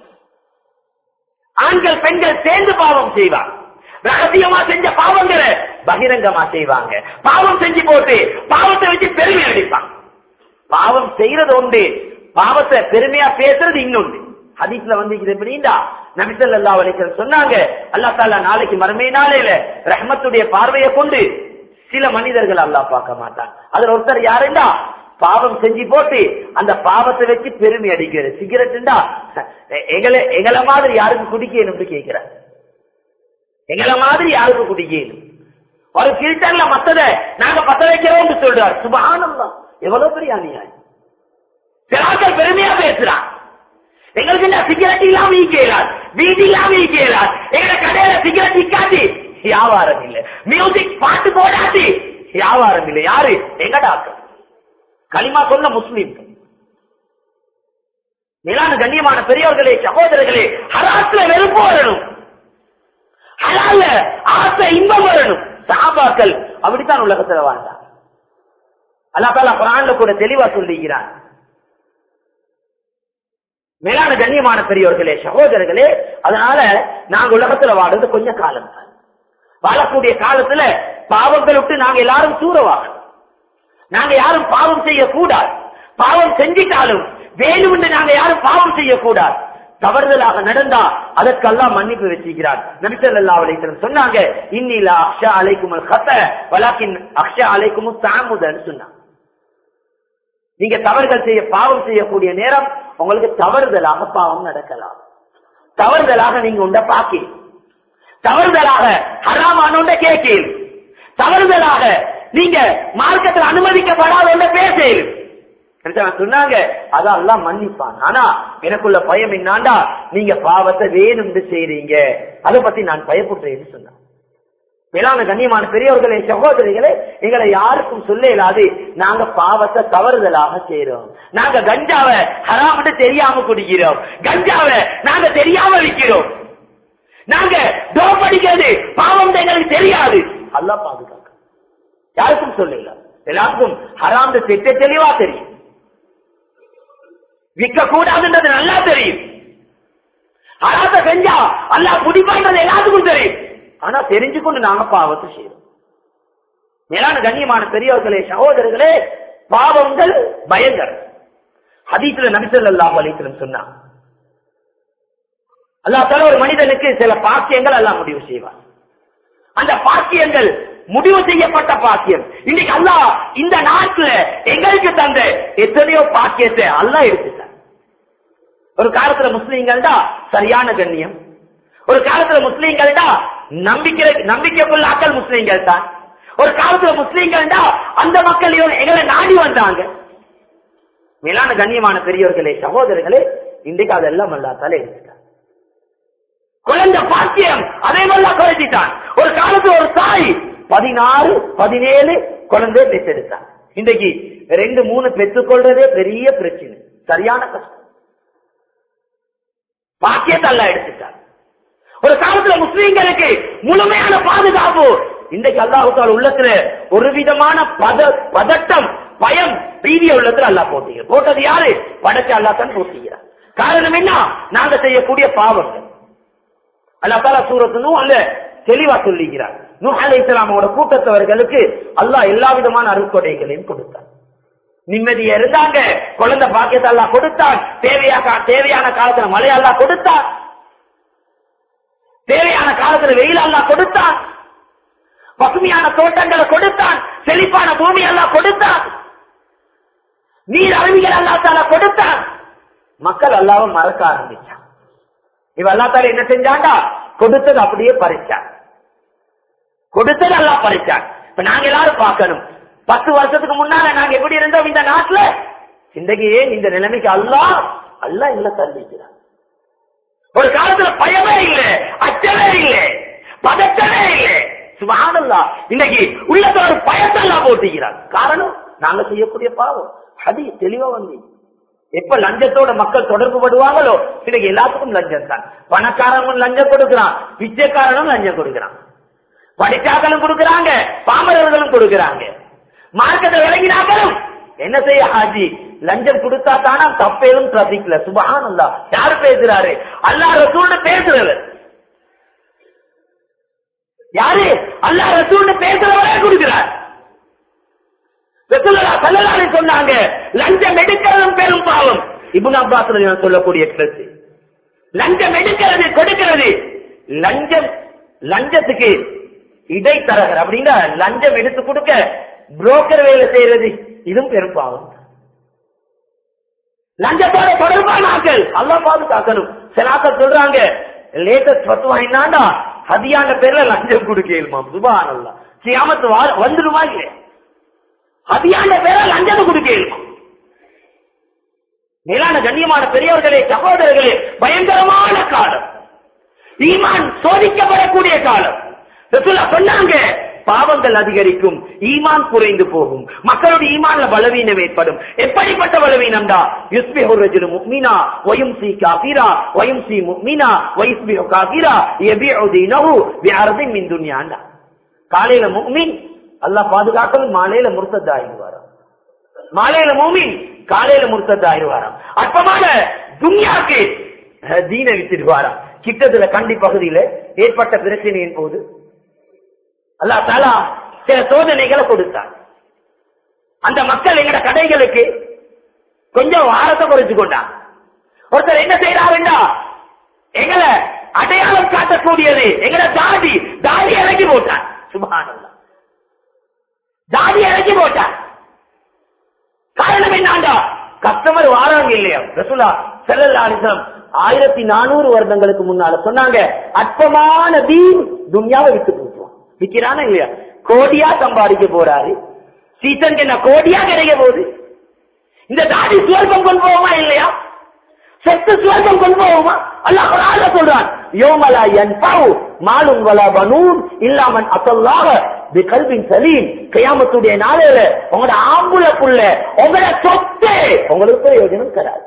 ஆண்கள் பெண்கள் சேர்ந்து பாவம் செய்வார் ரகசியமா செஞ்ச பாவங்களை பகிரங்கமா செய்வாங்க பாவம் செஞ்சு போட்டு பாவத்தை வச்சு பெருமை அடிப்பாங்க பாவம் செய்யறது உண்டு பாவத்தை பெருமையா பேசுறது இன்னொன்று ஹதீஸ்ல வந்து இது எப்படின்னா நபிசல்லா அலிசன் சொன்னாங்க அல்லா தாலா நாளைக்கு மறுமை நாளையில ரஹ்மத்துடைய பார்வையை கொண்டு சில மனிதர்கள் அல்லாஹ் பார்க்க மாட்டான் அதுல ஒருத்தர் யாருண்டா பாவம் செஞ்சு போட்டு அந்த பாவத்தை வச்சு பெருமை அடிக்கிறது சிகரெட்டுண்டா எங்களை எங்களை மாதிரி யாருக்கு குடிக்கணும்னு கேட்கிறார் எங்களை மாதிரி யாருக்கு குடிக்கணும் ஒரு ஃபில்டர்ல மத்தத நாங்க பத்த வைக்கிறோம்னு சொல்றார் சுபகானந்தம் எவ்வளவு பெரிய அநியாயம் சிலாக்கள் பெருமையா பேசுறான் எங்களுக்கு என்ன சிகரெட் இல்லாம ஈக்கிறார் வீதி இல்லாம ஈக்கிறார் எங்க கடையில சிகரெட் இக்காட்டி வியாபாரம் இல்ல மியூசிக் பாட்டு போடாட்டி வியாபாரம் இல்ல யாரு எங்க டாக்டர் களிமா சொன்ன முஸ்லீம் மேலான கண்ணியமான பெரியவர்களே சகோதரர்களே ஹராத்துல வெறுப்பு வரணும் ஹலால ஆசை இன்பம் வரணும் சாபாக்கள் அப்படித்தான் உலகத்துல வாழ்ந்தார் அல்லா தாலா குரான்ல கூட தெளிவா சொல்லுகிறான் மேலான கண்ணியமான பெரியவர்களே சகோதரர்களே அதனால நாங்க உலகத்துல வாழ்றது கொஞ்ச காலம் தான் வாழக்கூடிய காலத்துல பாவங்கள் விட்டு நாங்க எல்லாரும் தூரவாகணும் நாங்க யாரும் பாவம் செய்யக்கூடாது பாவம் செஞ்சிட்டாலும் வேணுமென்று நாங்க யாரும் பாவம் செய்யக்கூடாது தவறுதலாக நடந்தா அதற்கெல்லாம் மன்னிப்பு வச்சுக்கிறார் நபிசல்லா அலைத்தலம் சொன்னாங்க இன்னில அக்ஷா அலைக்கும் கத்த வலாக்கின் அக்ஷா அலைக்கும் தாமுதன்னு சொன்னாங்க நீங்க தவறுகள் செய்ய பாவம் செய்யக்கூடிய நேரம் உங்களுக்கு தவறுதலாக பாவம் நடக்கலாம் தவறுதலாக நீங்க உண்ட பாக்கி தவறுதலாக ஹராமான கேட்கீர் தவறுதலாக நீங்க மார்க்கத்தில் அனுமதிக்கப்படாத ஒன்ற பேசேன் சொன்னாங்க அதெல்லாம் மன்னிப்பான் ஆனா எனக்குள்ள பயம் என்னாண்டா நீங்க பாவத்தை வேணும்னு செய்றீங்க அதை பத்தி நான் பயப்படுறேன்னு சொன்னேன் மேலான கண்ணியமான பெரியவர்களே சகோதரிகளே எங்களை யாருக்கும் சொல்ல இயலாது நாங்க பாவத்தை தவறுதலாக செய்யறோம் நாங்க கஞ்சாவை ஹராமட்டு தெரியாம குடிக்கிறோம் கஞ்சாவை நாங்க தெரியாம விற்கிறோம் நாங்க டோப் அடிக்கிறது பாவம் எங்களுக்கு தெரியாது அல்லா பாதுகாக்க யாருக்கும் சொல்லல எல்லாருக்கும் ஹராம் திட்ட தெளிவா தெரியும் விற்க கூடாதுன்றது நல்லா தெரியும் ஹராத்த செஞ்சா அல்லா குடிப்பான்றது எல்லாத்துக்கும் தெரியும் ஆனா தெரிஞ்சு கொண்டு நாங்க பாவத்தை செய்யறோம் மேலான கண்ணியமான பெரியவர்களே சகோதரர்களே பாவங்கள் பயங்கரம் ஹதீஸ்ல நபிசல்லாஹ் அலிஸ்லம் சொன்னான் அல்லா தல ஒரு மனிதனுக்கு சில பாக்கியங்கள் எல்லாம் முடிவு செய்வார் அந்த பாக்கியங்கள் முடிவு செய்யப்பட்ட பாக்கியம் இன்னைக்கு அல்லா இந்த நாட்டுல எங்களுக்கு தந்த எத்தனையோ பாக்கியத்தை அல்லா எடுத்துட்டார் ஒரு காலத்துல முஸ்லீம்கள் தான் சரியான கண்ணியம் ஒரு காலத்துல முஸ்லீம்கள் தான் நம்பிக்கை நம்பிக்கைக்குள்ளாக்கள் முஸ்லீம்கள் தான் ஒரு காலத்துல முஸ்லீம்கள் தான் அந்த மக்கள் எங்களை நாடி வந்தாங்க மேலான கண்ணியமான பெரியவர்களே சகோதரர்களே இன்றைக்கு அதெல்லாம் அல்லா தலை எடுத்துட்டார் குழந்தை பாக்கியம் அதே மாதிரி குறைச்சிட்டான் ஒரு காலத்துல ஒரு தாய் பதினாறு பதினேழு குழந்தை பெற்றெடுத்தான் இன்றைக்கு ரெண்டு மூணு பெற்றுக்கொள்றதே பெரிய பிரச்சனை சரியான கஷ்டம் பாக்கியத்தை அல்ல எடுத்துட்டார் ஒரு காலத்துல முஸ்லீம்களுக்கு முழுமையான பாதுகாப்பு இன்றைக்கு அல்லாஹால உள்ளத்துல ஒரு விதமான பத பதட்டம் பயம் பீதிய உள்ளத்துல அல்லா போட்டீங்க போட்டது யாரு படைச்ச அல்லா தான் போட்டீங்கிறார் காரணம் என்ன நாங்க செய்யக்கூடிய பாவங்கள் அல்லா தாலா சூரத்து அல்ல தெளிவா சொல்லுகிறார் நூ அலை இஸ்லாமோட கூட்டத்தவர்களுக்கு அல்லாஹ் எல்லா விதமான அருட்கொடைகளையும் கொடுத்தார் நிம்மதியா இருந்தாங்க குழந்தை பாக்கியத்தை அல்லா கொடுத்தான் தேவையாக தேவையான காலத்துல மழை அல்லா கொடுத்தான் தேவையான காலத்துல வெயில் அல்லா கொடுத்தான் பசுமையான தோட்டங்களை கொடுத்தான் செழிப்பான பூமி எல்லாம் கொடுத்தான் நீர் அருவிகள் அல்லா தால கொடுத்தான் மக்கள் அல்லாவ மறக்க ஆரம்பிச்சான் இவ அல்லா தால என்ன செஞ்சாண்டா கொடுத்தது அப்படியே பறிச்சான் கொடுத்தது அல்லா பறிச்சான் இப்ப நாங்க எல்லாரும் பார்க்கணும் பத்து வருஷத்துக்கு முன்னால நாங்க எப்படி இருந்தோம் இந்த நாட்டுல இன்றைக்கு ஏன் இந்த நிலைமைக்கு அல்லா அல்லா இல்ல தள்ளிக்கிறான் ஒரு காலத்துல பயமே இல்லை அச்சமே இல்லை பதட்டமே இல்லை சுபஹானல்லா இன்னைக்கு உள்ளத்துல ஒரு பயத்தெல்லாம் போட்டுக்கிறார் காரணம் நாங்க செய்யக்கூடிய பாவம் அது தெளிவா வந்து எப்ப லஞ்சத்தோட மக்கள் தொடர்பு படுவாங்களோ இன்னைக்கு எல்லாத்துக்கும் லஞ்சம் தான் பணக்காரனும் லஞ்சம் கொடுக்கிறான் பிச்சைக்காரனும் லஞ்சம் கொடுக்கிறான் படிச்சாக்களும் கொடுக்கிறாங்க பாமரர்களும் கொடுக்கிறாங்க மார்க்கத்தை விளங்கினாக்களும் என்ன செய்ய ஹாஜி லஞ்சம் கொடுத்தா தானா தப்பேதும் டிராபிக்ல சுபஹானல்லா யாரு பேசுறாரு அல்லா ரசூல் பேசுறவர் யாரு அல்லா ரசூல் பேசுறவரே கொடுக்கிறார் சொன்னாங்க லஞ்சம் எடுக்கிறதும் பெரும் பாவம் இபுன் அப்பாஸ் சொல்லக்கூடிய கருத்து லஞ்சம் எடுக்கிறது கொடுக்கிறது லஞ்சம் லஞ்சத்துக்கு இடைத்தரகர் அப்படின்னா லஞ்சம் எடுத்து கொடுக்க புரோக்கர் வேலை செய்யறது இதுவும் பெரும் பாவம் லஞ்சத்தோட தொடர்பான ஆக்கள் அல்லா பாதுகாக்கணும் சிலாக்கள் சொல்றாங்க லேட்டஸ்ட் பத்துவா என்னடா ஹதியான பேர்ல லஞ்சம் கொடுக்கலுமா சுபானல்லா சியாமத்து வா- வந்துடுமா இல்லையா ஹதியான பேர்ல லஞ்சம் கொடுக்கலுமா மேலான கண்ணியமான பெரியவர்களே சகோதரர்களே பயங்கரமான காலம் ஈமான் சோதிக்கப்படக்கூடிய காலம் ரசூலா சொன்னாங்க பாவங்கள் அதிகரிக்கும் ஈமான் குறைந்து போகும் மக்களுடைய ஈமான்ல பலவீனம் ஏற்படும் எப்படிப்பட்ட பலவீனம் தான் யுஸ்பிஹு ரஜுலு முஃமினா வயும்சி காஃபிரா வயும்சி முஃமினா வயுஸ்பிஹு காஃபிரா யபிஉ தீனஹு பிஅர்தின் மின் துன்யாண்டா காலையில முஃமின் அல்லாஹ் பாதுகாக்கணும் மாலையில முர்த்தத் ஆயிடுவாராம் மாலையில மூமின் காலையில முர்த்தத் ஆயிடுவாராம் அற்பமான துன்யாக்கு அஹ், தீன வித்துடுவாராம் கிட்டத்துல கண்டி பகுதியில ஏற்பட்ட பிரச்சனையின் போது அல்லாஹ் தாலா சில சோதனைகளை கொடுத்தார் அந்த மக்கள் எங்கட கடைகளுக்கு கொஞ்சம் வாரத்தை குறைச்சு கொண்டாங்க ஒருத்தர் என்ன செய்யறாருண்டா எங்களை அடையாளம் காட்டக்கூடியது எங்கட தாடி தாடி இறக்கி போட்டார் சுபஹானல்லாஹ் தாடி இறக்கி போட்டார் காரணம் என்னாண்டா கஸ்டமர் வாராங்க இல்லையா ரசூலா செல்லல்லாரிசம் ஆயிரத்தி நானூறு வருடங்களுக்கு முன்னால சொன்னாங்க அற்பமான தீன் துன்யாவை விட்டு போட்டுவான் விக்கிறானா இல்லையா கோடியா சம்பாதிக்க போறாரு சீசன் என்ன கோடியா கிடைக்க போகுது இந்த தாடி சுவர்க்கம் கொண்டு போவோமா இல்லையா செத்து சுவர்க்கம் கொண்டு போவோமா அல்லாஹ் குர்ஆன்ல சொல்றான் யோமலா யன்ஃபவு மாலும் வலா பனூன் இல்லாமன் அத்தல்லாஹ பிகல்பின் சலீம் கியாமத்துடைய நாளையில உங்களோட ஆம்புல புள்ள உங்களோட சொத்து உங்களுக்கு பிரயோஜனம் தராது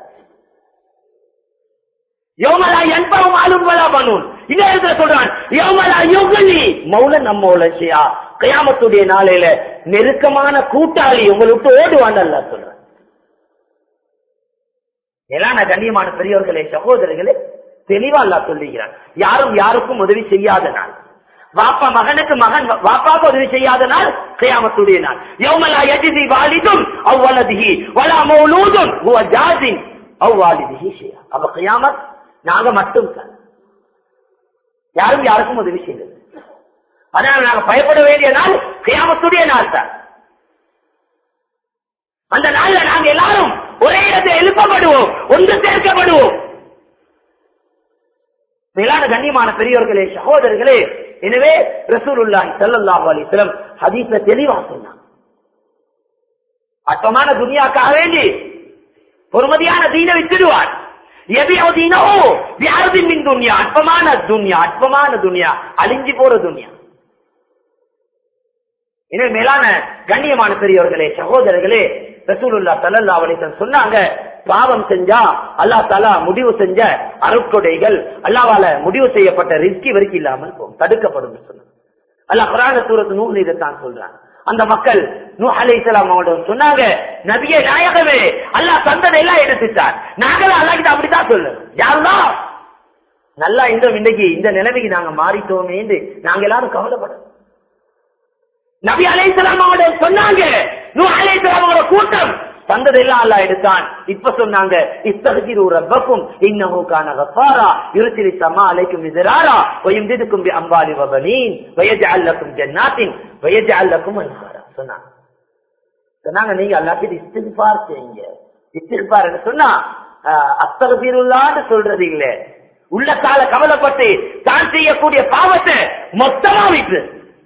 யோமலா யன்ஃபவு மாலும் வலா பனூன் இந்த இடத்துல சொல்றான் யோமலா யுகலி மௌல நம்ம செய்யா கியாமத்துடைய நாளையில நெருக்கமான கூட்டாளி உங்களை விட்டு ஓடுவான்னு அல்லாஹ் சொல்றான் மேலான கண்ணியமான பெரியவர்களே சகோதரர்களே தெளிவா அல்லா சொல்லுகிறான் யாரும் யாருக்கும் உதவி செய்யாத நாள் வாப்பா மகனுக்கு மகன் வாப்பாக்கு உதவி செய்யாத நாள் கியாமத்துடைய நாள் யௌமலா யஜிதி வாலிதும் அவ்வளதிஹி வலா மௌலூதும் ஹுவ ஜாசின் அவ்வாலிதிஹி ஷையா அப்ப கியாமத் நாங்க மட்டும் தான் யாரும் யாருக்கும் உதவி செய்யல அதனால நாங்க பயப்பட வேண்டிய நாள் கியாமத்துடைய நாள் தான் அந்த நாள்ல நாங்க எல்லாரும் ஒரே இடத்தில் எழுப்பப்படுவோம் ஒன்று சேர்க்கப்படுவோம் மேலான கண்ணியமான பெரியவர்களே சகோதரர்களே எனவே ரசூலுல்லாஹி ஸல்லல்லாஹு அலைஹி வஸல்லம் ஹதீஸ்ல தெளிவா சொன்னாங்க அற்பமான துனியாக்காக வேண்டி பொறுமதியான தீன விட்டுடுவார் எதையோ தீனோ வியாரதின் மின் துன்யா அற்பமான துன்யா அற்பமான துன்யா அழிஞ்சு போற துன்யா எனவே மேலான கண்ணியமான பெரியவர்களே சகோதரர்களே ரசூலுல்லா ஸல்லல்லாஹு அலைஹி வஸல்லம் சொன்னாங்க பாவம் செஞ்சா அல்லாஹ் தஆலா முடிவு செஞ்ச அருட்கொடைகள் அல்லாஹ்வால முடிவு செய்யப்பட்ட ரிஸ்கி வரைக்கும் இல்லாமல் போகும் தடுக்கப்படும் சொன்னாங்க அல்லாஹ் குர்ஆன் சூரத்து நூஹ் இதைத்தான் சொல்றான் அந்த மக்கள் நூ அலைஹிஸ்ஸலாம் அவங்களோட சொன்னாங்க நபியே நாயகமே அல்லாஹ் தந்ததை எல்லாம் எடுத்துட்டார் நாங்களும் அல்லாஹ் கிட்ட அப்படித்தான் சொல்லுவோம் யாருதான் நல்லா இந்த இன்னைக்கு இந்த நிலைமைக்கு நாங்க மாறிட்டோமே என்று நாங்க எல்லாரும் கவலைப்படணும் நபி அலைசலாம் அவங்களோட சொன்னாங்க நூ அலைசலாம் அவங்களோட கூட்டம் தந்ததெல்லாம் அல்லா எடுத்தான் இப்ப சொன்னாங்க இத்தகதிரு ரப்பக்கும் இன்னஹு கான கஃபாரா யுர்சிலி ஸமா அலைக்கும் மிதராரா வயம்திதுக்கும் பி அம்வாலி வபனீன் வயஜஅல் லக்கும் ஜன்னாத்தின் வயஜஅல் லக்கும் அன்ஹாரா சொன்னாங்க சொன்னாங்க நீங்க அல்லாஹ்கிட்ட இஸ்திக்பார் செய்யுங்க இஸ்திக்பார் சொன்னா அஸ்தகபிருல்லான்னு சொல்றது இல்ல உள்ள கால கவலைப்பட்டு தான் செய்யக்கூடிய பாவத்தை மொத்தமா விட்டு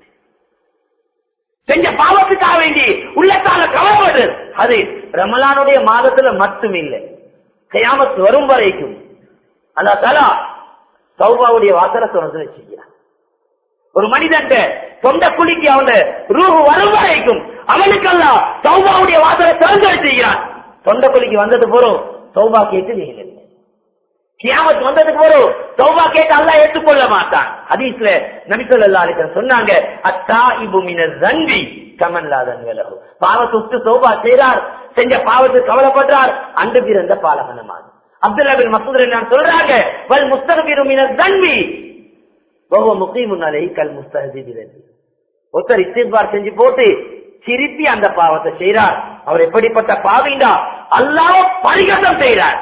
செஞ்ச பாவத்துக்காக வேண்டி உள்ளத்தால கவலைப்படு அது ரமலானுடைய மாதத்துல மட்டும் இல்லை கயாமத் வரும் வரைக்கும் அல்லா தலா சௌபாவுடைய வாசல திறந்து வச்சுக்கிறான் ஒரு மனிதன் சொந்த குழிக்கு அவன் ரூஹு வரும் வரைக்கும் அவனுக்கெல்லாம் சௌபாவுடைய வாசலை திறந்து வச்சுக்கிறான் சொந்த குழிக்கு வந்தது போறோம் சௌபா கேட்டு நீங்கள் கியாமத் வந்ததுக்கு போறோம் சௌபா கேட்டு அல்லா ஏற்றுக்கொள்ள மாட்டான் ஹதீஸ்ல நபிசல்லா அலிசன் சொன்னாங்க அத்தா இபு மின ஜன்பி கமன்லாதன் விலகு பாவத்தை விட்டு சௌபா செய்றார் செஞ்ச பாவத்துக்கு கவலைப்படுறார் அன்று பிறந்த பாலகனமாக அப்துல்லா பின் மசூத் நான் சொல்றாங்க வல் முஸ்தகபிரு மின ஜன்பி வஹுவ முகீமுன் அலைஹி கல் முஸ்தஹதி பிலதி ஒருத்தர் இஸ்திக்பார் செஞ்சு போட்டு திருப்பி அந்த பாவத்தை செய்றார் அவர் எப்படிப்பட்ட பாவிண்டா அல்லாஹ் பரிகாசம் செய்றார்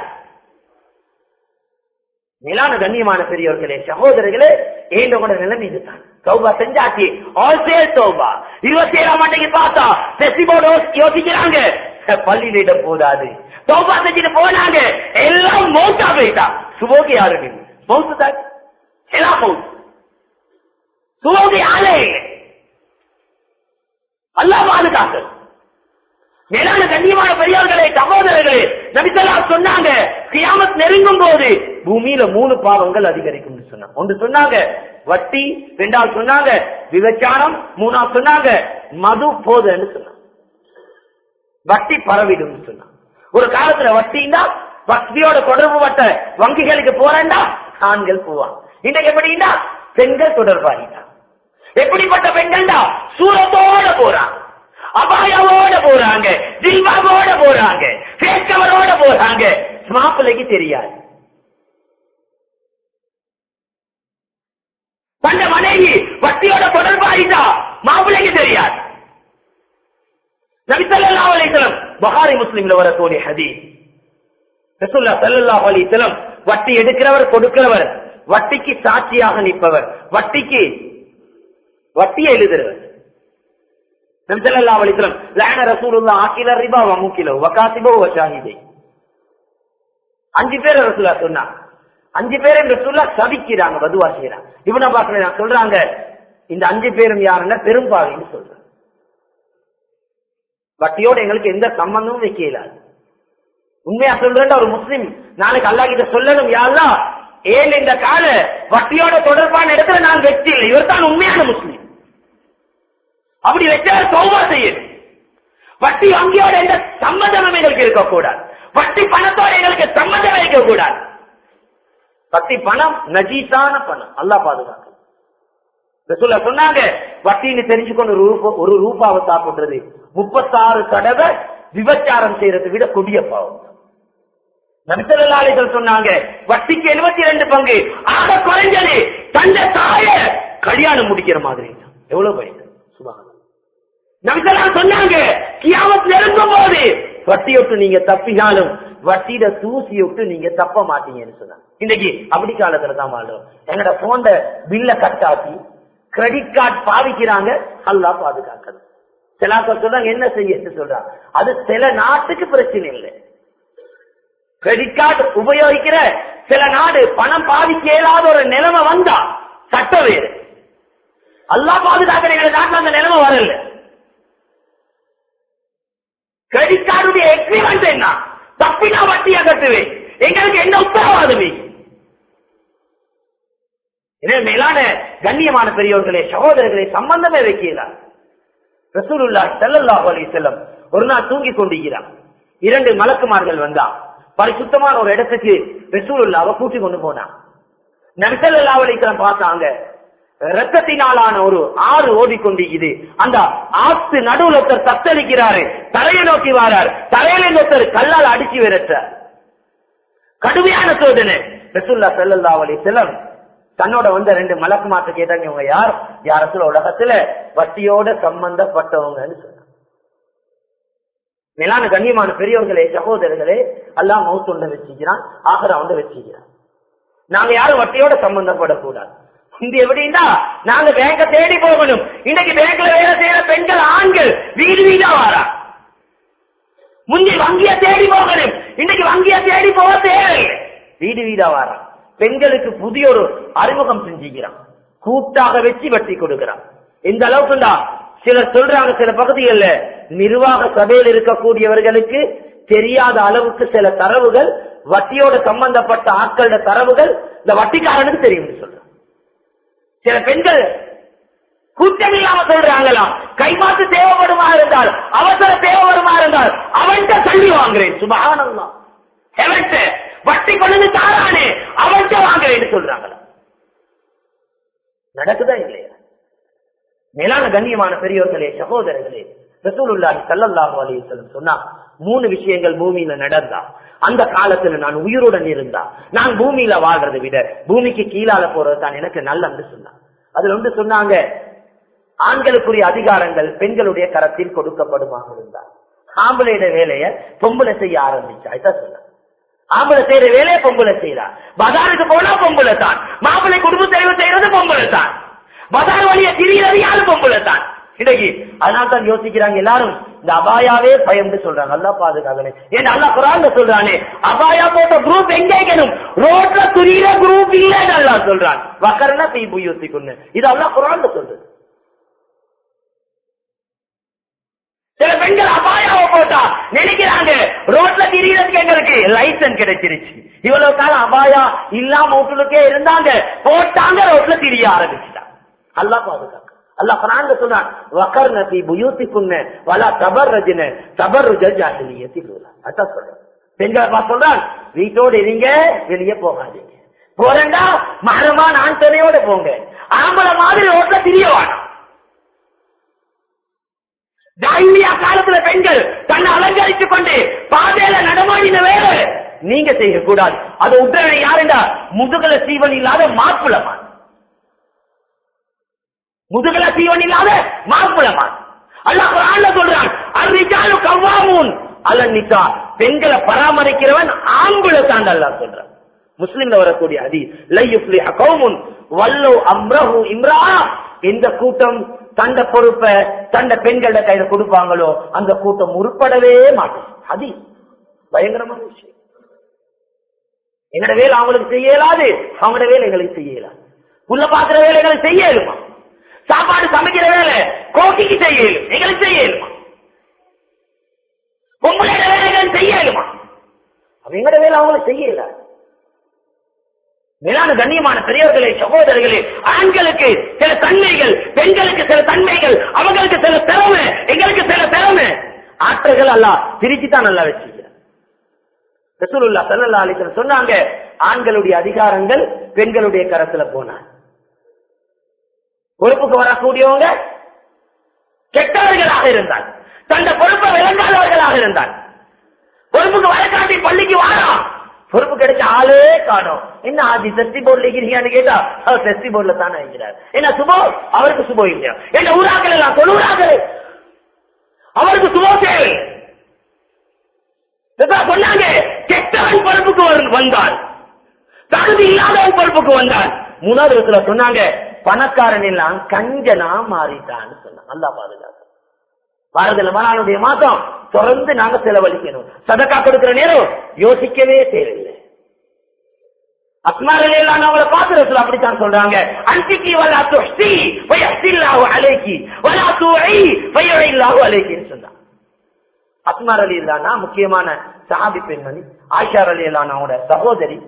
மேலான கண்ணியமான பெரியவர்களே சகோதரர்களே ஏண்ட கூட நிலைமை இதுதான் சௌபா செஞ்சாச்சு ஆல் சேல் சௌபா இருபத்தி ஏழாம் ஆண்டைக்கு பார்த்தா பெஸ்டிபோட யோசிக்கிறாங்க பள்ளியிடம் போதாது தோப்பா செஞ்சுட்டு போனாங்க எல்லாம் மௌத்தா போயிட்டா சுபோகி யாரு மௌத்து தான் எல்லாம் மௌத்து சுபோகி ஆளே இல்லை அல்லா பாதுகாக்க மேலான கண்ணியமான பெரியார்களே சகோதரர்களே நபித்தலா சொன்னாங்க கியாமத் நெருங்கும் போது பூமியில மூணு பாவங்கள் அதிகரிக்கும் சொன்னாங்க ஒன்று சொன்னாங்க வட்டி ரெண்டாவது சொன்னாங்க விபச்சாரம் மூணாவது சொன்னாங்க மது போதுன்னு சொன்னாங்க வட்டி பரவிடும் சொன்னாங்க ஒரு காலத்துல வட்டின்னா வட்டியோட தொடர்பு பட்ட வங்கிகளுக்கு போறேன்டா ஆண்கள் போவாங்க இன்னைக்கு எப்படின்னா பெண்கள் தொடர்பாகிட்டா எப்படிப்பட்ட பெண்கள்டா சூரத்தோட போறாங்க அபாயாவோட போறாங்க ஜில்பாவோட போறாங்க பேக்கவரோட போறாங்க மாப்பிள்ளைக்கு தெரியாது தந்த மனைவி வட்டியோட தொடர்பாயிட்டா மாப்பிள்ளைக்கு தெரியாது நபிசல்லா அலிசலம் பஹாரி முஸ்லிம்ல வரக்கூடிய ஹதீஸ் ரசூல்லா சல்லல்லாஹு அலைஹி வஸல்லம் வட்டி எடுக்கிறவர் கொடுக்கிறவர் வட்டிக்கு சாட்சியாக நிற்பவர் வட்டிக்கு வட்டியை எழுதுறவர் நபிசல்லா அலிஸ்லம் லான ரசூலுல்லா ஆக்கில ரிபா வமுக்கிலோ வகாசிபோ வஷாஹிதை அஞ்சு பேர் ரசூலா சொன்னாங்க அஞ்சு பேரை ரசூல்லா சபிக்கிறாங்க வதுவா செய்யறாங்க இவனை பாக்குறேன் சொல்றாங்க இந்த அஞ்சு பேரும் யாருன்னா பெரும்பாவின்னு சொல்றாங்க வட்டியோட எங்களுக்கு எந்த சம்பந்தமும் வைக்க இயலாது உண்மையா சொல்றேன் ஒரு முஸ்லிம் நாளைக்கு அல்லா கிட்ட சொல்லணும் யாருலாம் ஏன் இந்த கால வட்டியோட தொடர்பான இடத்துல நான் வெற்றி இல்லை இவர் தான் உண்மையான முஸ்லிம் அப்படி வச்சா சோமா செய்யணும் வட்டி வங்கியோட எந்த சம்மந்தமும் எங்களுக்கு இருக்கக்கூடாது வட்டி பணத்தோட எங்களுக்கு சம்மந்தம் இருக்கக்கூடாது வட்டி பணம் நஜீசான பணம் அல்லா பாதுகாக்க ரசூல்லா சொன்னாங்க வட்டின்னு தெரிஞ்சுக்கொண்டு ஒரு ரூபா ஒரு ரூபாவை சாப்பிடுறது முப்பத்தாறு தடவை விபச்சாரம் செய்யறதை விட கொடிய பாவம் நபிசல்லாளிகள் சொன்னாங்க வட்டிக்கு எழுபத்தி ரெண்டு பங்கு ஆக குறைஞ்சது தந்த தாய கல்யாணம் முடிக்கிற மாதிரி எவ்வளவு பயன் சுபாகம் நபிசல்லாம் சொன்னாங்க கியாமத் நெருங்கும் போது வட்டியொட்டு நீங்க தப்பினாலும் வட்டியில தூசி விட்டு நீங்க தப்ப மாட்டீங்கன்னு சொன்னாங்க இன்னைக்கு அப்படி காலத்துல தான் வாழும் என்னோட போன்ல பில்ல கட்டாக்கி கிரெடிட் கார்டு பாவிக்கிறாங்க அல்லா பாதுகாக்கணும் சில ஆட்கள் சொல்றாங்க என்ன செய்ய சொல்றாங்க அது சில நாட்டுக்கு பிரச்சனை இல்லை கிரெடிட் கார்டு உபயோகிக்கிற சில நாடு பணம் பாதிக்க இயலாத ஒரு நிலைமை வந்தா சட்டம் வேறு அல்லா பாதுகாக்கிற எங்க நாட்டுல அந்த நிலைமை வரல கிரெடிட் கார்டுடைய எக்ரிமெண்ட் என்ன தப்பினா வட்டியா கட்டுவேன் எங்களுக்கு என்ன உத்தரவாதமே எனவே மேலான கண்ணியமான பெரியவர்களே சகோதரர்களே சம்பந்தமே வைக்கிறார் ரசூலுல்லா ஸல்லல்லாஹு அலைஹி வஸல்லம் ஒரு நாள் தூங்கி கொண்டிருக்கிறார் இரண்டு மலக்குமார்கள் வந்தா பரிசுத்தமான ஒரு இடத்துக்கு ரசூலுல்லாவை கூட்டி கொண்டு போனான் நபிசல்லா அலைஹிஸ்ஸலாம் பார்த்தாங்க ரத்தத்தினாலான ஒரு ஆறு ஓடிக்கொண்டிருக்குது அந்த ஆத்து நடுவுல ஒருத்தர் தத்தளிக்கிறாரு தலையை நோக்கி வாரார் தலையில ஒருத்தர் கல்லால் அடிச்சு விரட்டார் கடுமையான சோதனை ரசூல்லா ஸல்லல்லாஹு அலைஹி வஸல்லம் தன்னோட வந்த ரெண்டு மலக்கு மாத்த கேட்டாங்க இவங்க யார் யாரத்துல உலகத்துல வட்டியோட சம்பந்தப்பட்டவங்கன்னு சொன்னாங்க மேலான கண்ணியமான பெரியவர்களே சகோதரர்களே எல்லாம் மவுத்துண்ட வச்சுக்கிறான் ஆகரா வந்து வச்சுக்கிறான் நாங்க யாரும் வட்டியோட சம்பந்தப்படக்கூடாது இந்த எப்படின்னா நாங்க பேங்க தேடி போகணும் இன்னைக்கு பேங்க்ல வேலை செய்யற பெண்கள் ஆண்கள் வீடு வீடா வாரா முந்தி வங்கிய தேடி போகணும் இன்னைக்கு வங்கிய தேடி போக தேவையில்லை வீடு வீடா வாரா பெண்களுக்கு புதிய ஒரு அறிமுகம் செஞ்சுக்கிறான் கூட்டாக வச்சு வட்டி கொடுக்கிறான் இந்த அளவுக்குண்டா சிலர் சொல்றாங்க சில பகுதிகளில் நிர்வாக சபையில் இருக்கக்கூடியவர்களுக்கு தெரியாத அளவுக்கு சில தரவுகள் வட்டியோட சம்பந்தப்பட்ட ஆட்களோட தரவுகள் இந்த வட்டிக்காரனுக்கு தெரியும் சொல்றாங்க சில பெண்கள் கூட்டம் இல்லாம சொல்றாங்களாம் கைமாத்து தேவைப்படுமா இருந்தால் அவசர தேவைப்படுமா இருந்தால் அவன்கிட்ட தள்ளி வாங்குறேன் சுபகானந்தான் எவன்கிட்ட வட்டி கொண்டு தாரானே அவன்கிட்ட வாங்குறேன்னு சொல்றாங்களா நடக்குதா இல்லையா மேலான கண்ணியமான பெரியோர்களே சகோதரர்களே ரசூலுல்லாஹி ஸல்லல்லாஹு அலைஹி வஸல்லம் சொன்னா மூணு விஷயங்கள் பூமியில நடந்தா அந்த காலத்துல நான் உயிருடன் இருந்தா நான் பூமியில வாழ்றதை விட பூமிக்கு கீழால போறது தான் எனக்கு நல்லன்னு சொன்னா அதுல வந்து சொன்னாங்க ஆண்களுக்குரிய அதிகாரங்கள் பெண்களுடைய கரத்தில் கொடுக்கப்படுமாக இருந்தா ஆம்பளையோட வேலைய பொம்பளை செய்ய ஆரம்பிச்சா இதான் சொன்னாங்க ஆம்பளை செய்யற வேலையை பொம்பளை செய்யறா பஜாருக்கு போனா பொம்பளை தான் மாப்பிள்ளை குடும்ப தெரிவு செய்யறது பொம்பளை தான் பஜார் வழிய திரியிறது யாரும் பொம்பளை தான் இன்னைக்கு அதனால தான் யோசிக்கிறாங்க எல்லாரும் இந்த அபாயாவே பயந்து சொல்றாங்க நல்லா பாதுகாக்கணும் ஏன் நல்லா குரான் சொல்றானே அபாயா போட்ட குரூப் எங்க இருக்கணும் ரோட்ல துரியில குரூப் இல்லன்னு அல்லா சொல்றான் வக்கரனா தீ புய்யோசிக்கொண்டு இது அல்லா குரான் சொல்றது சில பெண்கள் அபாயாவை போட்டா நினைக்கிறாங்க ரோட்ல திரியறதுக்கு எங்களுக்கு லைசன்ஸ் கிடைச்சிருச்சு இவ்வளவு காலம் அபாயா இல்லாம வீட்டுலக்கே இருந்தாங்க போட்டாங்க ரோட்ல திரிய ஆரம்பிச்சுட்டாங்க அல்லா பாதுகாக்க அல்லா பிராண்ட சொன்னான் வக்கர் நதி புயூத்தி புண்ண வலா தபர் ரஜின தபர் ஜாஹிலியத்தி அதான் சொல்றேன் பெண்களை பார்த்து சொல்றான் வீட்டோடு இருங்க வெளியே போகாதீங்க போறேன்டா மகரமான ஆண் துணையோட போங்க ஆம்பளை மாதிரி ரோட்ல திரிய வேணாம் ஜாயிலியா காலத்துல பெண்கள் தன்னை அலங்கரித்துக் கொண்டு பாதையில நடமாடின வேலை நீங்க செய்ய கூடாது அது உத்தரவை யாருண்டா முதுகல சீவன் இல்லாத மாப்பிளமான் முதுகல சீவன் இல்லாத மாப்பிளமான் அல்லாஹ் குர்ஆன்ல சொல்றான் அர்ரிஜாலு கவ்வாமூன் அலன்னிசா பெண்களை பராமரிக்கிறவன் ஆண்களை சார்ந்த அல்லாஹ் சொல்றான் முஸ்லிம்ல வரக்கூடிய அதி லையுஃப்லி கௌமுன் வல்லோ அம்ரஹு இம்ரா எந்த கூட்டம் தண்ட பொறுப்பை தண்ட பெண்கள கையில கொடுப்பாங்களோ அந்த கூட்டம் உருப்படவே மாட்டோம் அதி பயங்கரமான விஷயம் எங்கட வேலை அவங்களுக்கு செய்ய இயலாது அவங்களோட வேலை எங்களுக்கு செய்ய இயலாது உள்ள பாக்குற வேலை எங்களுக்கு செய்ய இயலுமா சாப்பாடு சமைக்கிற வேலை கோக்கிக்கு செய்ய இயலும் எங்களுக்கு செய்ய இயலுமா பொம்பளையோட வேலைகள் செய்ய இயலுமா அவங்களோட வேலை அவங்களுக்கு செய்ய இயலாது மேலான கண்ணியமான பெரியவர்களே சகோதரர்களே ஆண்களுக்கு சில தன்மைகள் பெண்களுக்கு சில தன்மைகள் அவங்களுக்கு சில திறமை எங்களுக்கு சில திறமை ஆற்றல்கள் அல்ல பிரிச்சு தான் நல்லா வச்சிருக்கிறார் ரசூலுல்லா சல்லல்லா அலிஸ்லாம் சொன்னாங்க ஆண்களுடைய அதிகாரங்கள் பெண்களுடைய கரத்துல போனார் பொறுப்புக்கு வரக்கூடியவங்க கெட்டவர்களாக இருந்தால் தந்த பொறுப்பை விளங்காதவர்களாக இருந்தால் பொறுப்புக்கு வரக்காட்டி பள்ளிக்கு வாராம் பொறுப்பு கிடைச்ச ஆளே காணும் என்ன ஆதி செஸ்டி போர்ட்ல இருக்கிறீங்கன்னு கேட்டா அவர் செஸ்டி போர்ட்ல தானே இருக்கிறார் என்ன சுபோ அவருக்கு சுபோ இல்லையா என்ன ஊராக்கள் எல்லாம் தொழுறாக்கள் அவருக்கு சுபோ தேவை இதான் சொன்னாங்க கெட்டவன் பொறுப்புக்கு வரு- வந்தான் தகுதி இல்லாதவன் பொறுப்புக்கு வந்தான் மூணாவது விதத்துல சொன்னாங்க பணக்காரன் எல்லாம் கஞ்சனா மாறிட்டான்னு சொன்னாங்க நல்லா பாதுகாப்பு பாரதிய மனாளுடைய மாதம் தொடர்ந்து நாங்க செலவழிக்கணும் சதக்கா கொடுக்கிற நேரம் யோசிக்கவே தேவையில்லை அஸ்மாரில் அவங்கள பாத்திரத்துல அப்படித்தான் சொல்றாங்க அன்பிக்கு வலா துஷ்டி வயசில்லாஹு அலைக்கி வலா துஐ வயஇல்லாஹு அலைக்கின்னு சொன்னாங்க அஸ்மார் அலி இல்லானா முக்கியமான சஹாபி பெண்மணி ஆஷார் அலி இல்லானாவோட சகோதரி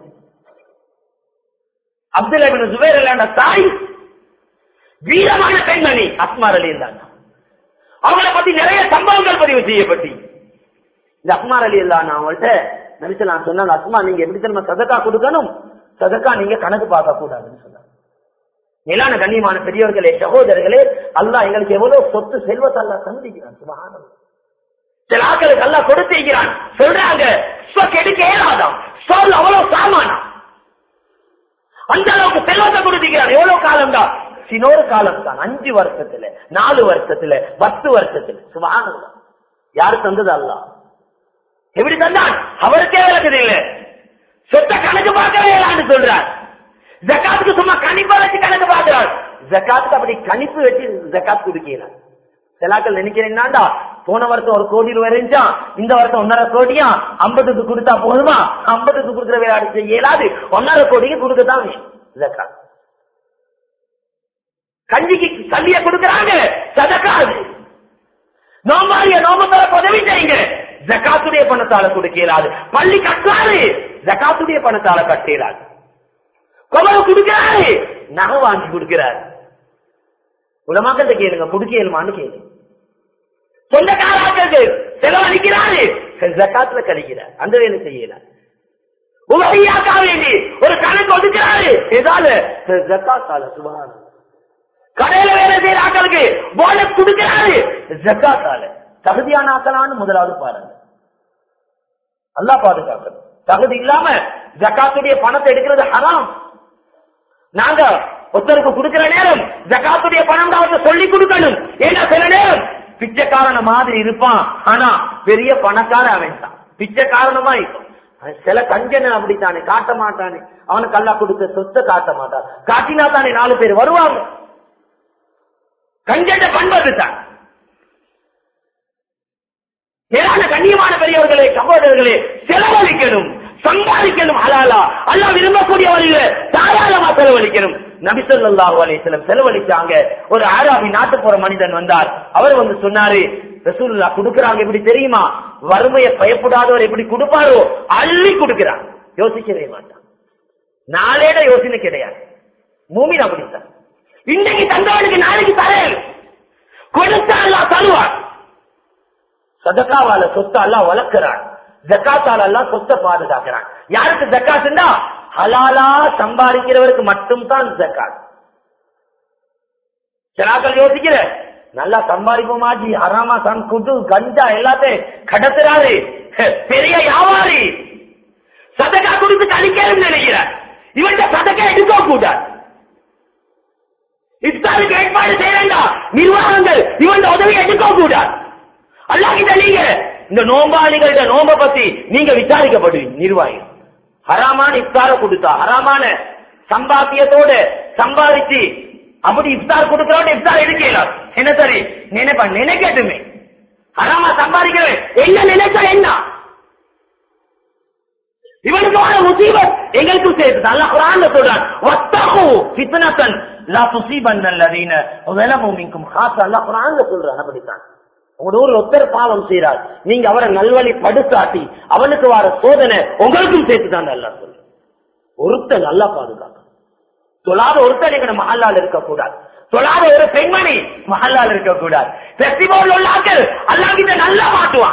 அப்துல் அபின் ஜுபேர் இல்லாண்ட தாய் வீரமான பெண்மணி அஸ்மார் அலி இல்லானா அவங்களை பத்தி நிறைய சம்பவங்கள் பதிவு செய்யப்பட்டு இந்த அஸ்மார் அலி இல்லானா அவங்கள்ட்ட நபிசலாம் சொன்னாங்க அஸ்மா நீங்க எப்படி தெரியுமா சதக்கா கொடுக்கணும் சதக்கா நீங்க கணக்கு பார்க்க கூடாதுன்னு சொன்னாங்க மேலான கண்ணியமான பெரியவர்களே சகோதரர்களே அல்லாஹ் எங்களுக்கு எவ்வளவு சொத்து செல்வத்தை அல்லாஹ் தந்திக்கிறான் சுபஹானல்லாஹ் சில ஆட்களுக்கு எல்லாம் கொடுத்திருக்கிறான் சொல்றாங்க ஸ்வக் எடுக்க இயலாதாம் சொல் அவ்வளவு சாமானம் அந்த அளவுக்கு செல்வத்தை கொடுத்திருக்கிறான் எவ்வளவு காலம் தான் சினோரு காலம் தான் அஞ்சு வருஷத்துல நாலு வருஷத்துல பத்து வருஷத்துல சுபானம் யாரு தந்தது அல்ல எப்படி தந்தான் அவருக்கே விளக்குது இல்ல சொத்த கணக்கு பார்க்கவே இல்லான்னு சொல்றார் ஜக்காத்துக்கு சும்மா கணிப்பா வச்சு கணக்கு பார்க்கிறார் ஜக்காத்துக்கு அப்படி கணிப்பு வச்சு ஜக்காத் கொடுக்கிறார் சிலாக்கள் நினைக்கிறேன்னாண்டா போன வருஷம் ஒரு கோடி ரூபாய் இருந்துச்சா இந்த வருஷம் ஒன்னரை கோடியா ஐம்பதுக்கு கொடுத்தா போதுமா ஐம்பதுக்கு கொடுக்குற விளையாடு செய்ய இயலாது ஒன்னரை கோடிக்கு கொடுக்கத்தான் வேணும் ஜக்காத் கஞ்சிக்கு கல்விய கொடுக்கறாங்க சதக்காது நோம்பாரிய நோம்புல உதவி செய்யுங்க ஜக்காத்துடைய பணத்தால கொடுக்க இயலாது பள்ளி கட்டாது ஜக்காத்துடைய பணத்தால கட்ட இயலாது கொலவு கொடுக்கிறாரு நகை வாங்கி கொடுக்கிறாரு உலமாக்கத்தை கேளுங்க கொடுக்க இயலுமான்னு கேளுங்க சொந்தக்காராக்களுக்கு செலவழிக்கிறாரு ஜக்காத்துல கழிக்கிறார் அந்த வேலை செய்யல உபரியாக்கா வேண்டி ஒரு கணக்கு ஒதுக்கிறாரு ஏதாவது ஜக்காத்தால சுபகான கடையில வேலை செய்யற ஆட்களுக்கு போனஸ் கொடுக்கிறாரு ஜக்காத்தால தகுதியான ஆக்கலான்னு முதலாவது பாருங்க அல்லா பாதுகாக்கணும் தகுதி இல்லாம ஜக்காத்துடைய பணத்தை எடுக்கிறது ஹராம் நாங்க ஒருத்தருக்கு கொடுக்கிற நேரம் ஜக்காத்துடைய பணம் தான் அவருக்கு சொல்லி கொடுக்கணும் ஏன்னா சில நேரம் பிச்சைக்காரன மாதிரி இருப்பான் ஆனா பெரிய பணக்கார அவன் தான் பிச்சைக்காரனமா இருக்கும் சில கஞ்சன அப்படித்தானே காட்ட மாட்டானே அவனுக்கு அல்லா கொடுக்க சொத்தை காட்ட மாட்டான் காட்டினா தானே நாலு பேர் வருவாங்க கஞ்சட்ட பண்பது தான் மேலான கண்ணியமான பெரியவர்களே சகோதரர்களே செலவழிக்கணும் சம்பாதிக்கணும் ஹலாலா அல்லாஹ் விரும்பக்கூடிய வழியில தாராளமா செலவழிக்கணும் நபிசல்லாஹு அலைஹிஸ்ஸலாம் செலவழிச்சாங்க ஒரு ஆராபி நாட்டு போற மனிதன் வந்தார் அவர் வந்து சொன்னாரு ரசூலுல்லா கொடுக்கறாங்க எப்படி தெரியுமா வறுமையை பயப்படாதவர் எப்படி கொடுப்பாரோ அள்ளி கொடுக்கிறார் யோசிக்கவே மாட்டான் நாளேட யோசனை கிடையாது மூமின் அப்படித்தான் இன்னைக்கு தந்தவனுக்கு நாளைக்கு தரேன் கொடுத்தா அல்லாஹ் தருவார் சதக்காவால சொத்தை எல்லாம் வளர்க்கிறான் ஜக்காத்தால எல்லாம் சொத்தை பாதுகாக்கிறான் யாருக்கு ஜக்காத்துண்டா ஹலாலா சம்பாதிக்கிறவருக்கு மட்டும்தான் ஜக்காத் சிலாக்கள் யோசிக்கிற நல்லா சம்பாதிப்போமாஜி ஹராமா தன் குடு கஞ்சா எல்லாத்தையும் கடத்துறாரு பெரிய வியாபாரி சதக்கா கொடுத்து கழிக்கணும் நினைக்கிற இவன் சதக்கா எடுக்க கூடாது இஃப்தாருக்கு ஏற்பாடு செய்யறா நிர்வாகங்கள் இவன் உதவி எடுக்க கூடாது அல்லாஹிட்ட நீங்க இந்த நோம்பாளிகள்ட நோம்ப பத்தி நீங்க விசாரிக்கப்படுவீங்க நிர்வாகி ஹராமான இஃப்தார கொடுத்தா ஹராமான சம்பாத்தியத்தோட சம்பாதிச்சு அப்படி இஃப்தார் கொடுக்கறோட இஃப்தார் எடுக்கலாம் என்ன சரி நினைப்பா நினைக்கட்டுமே ஹராமா சம்பாதிக்கிறேன் என்ன நினைச்சா என்ன இவனுக்கு வர முசீபத் எங்களுக்கும் சேர்த்து அல்லாஹ் குரான்ல சொல்றான் வத்தகு ஃபித்னத்தன் லா துஸீபன் அல்லதீன ஸலமு மின்கும் ஹாஸா அல்லாஹ் குரான்ல சொல்றான் அப்படித்தான் உங்களோட ஊர்ல ஒருத்தர் பாவம் செய்யறார் நீங்க அவரை நல்வழி படுத்தாட்டி அவனுக்கு வர சோதனை உங்களுக்கும் சேர்த்து தான் நல்லா சொல்லு ஒருத்தர் நல்லா பாதுகாக்கும் தொழாத ஒருத்தர் எங்க மஹல்லால் இருக்கக்கூடாது தொழாத ஒரு பெண்மணி மஹல்லால் இருக்கக்கூடாது பெஸ்டிவல் உள்ளாக்கள் அல்லாஹ்கிட்ட நல்லா மாட்டுவான்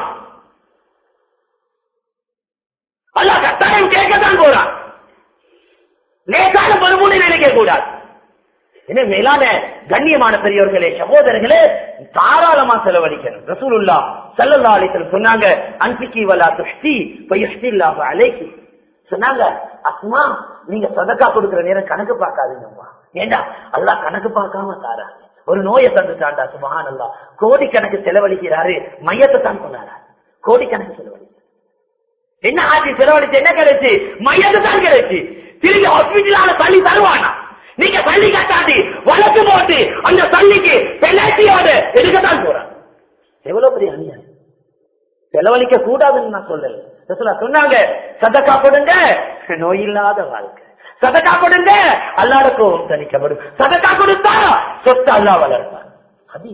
அல்லாஹ் கட்டாயம் கேட்கத்தான் போறான் லேசான பருமுனை நினைக்க கூடாது என்ன மேலான கண்ணியமான பெரியவர்களே சகோதரர்களே தாராளமா செலவழிக்கணும் ரசூலுல்லா சல்லல்லா அலிசல் சொன்னாங்க அன்பிக்கி வலா துஷ்டி பயுஷ்டில்லாஹு அலைக்கி சொன்னாங்க அஸ்மா நீங்க சதக்கா கொடுக்கிற நேரம் கணக்கு பார்க்காதீங்கம்மா ஏண்டா அல்லாஹ் கணக்கு பார்க்காம தாரா ஒரு நோயை தந்துட்டாண்டா சுபஹான் அல்லா கோடிக்கணக்கு செலவழிக்கிறாரு மையத்தை தான் சொன்னாரா கோடிக்கணக்கு செலவழி என்ன ஆச்சு செலவழிச்சு என்ன கிடைச்சு மையத்து தான் கிடைச்சு திரும்பி ஹாஸ்பிட்டலான தள்ளி தருவானா நீங்க தள்ளி கட்டாட்டி வழக்கு போட்டு அந்த தள்ளிக்கு பெனால்ட்டியோட எடுக்கத்தான் போறான் எவ்வளவு பெரிய அநியாயம் செலவழிக்க கூடாதுன்னு நான் சொல்லல ரசூலா சொன்னாங்க சதக்கா கொடுங்க நோய் இல்லாத வாழ்க்கை சதக்கா கொடுங்க அல்லாட கோபம் தணிக்கப்படும் சதக்கா கொடுத்தா சொத்து அல்லா வளர்ப்பான் அது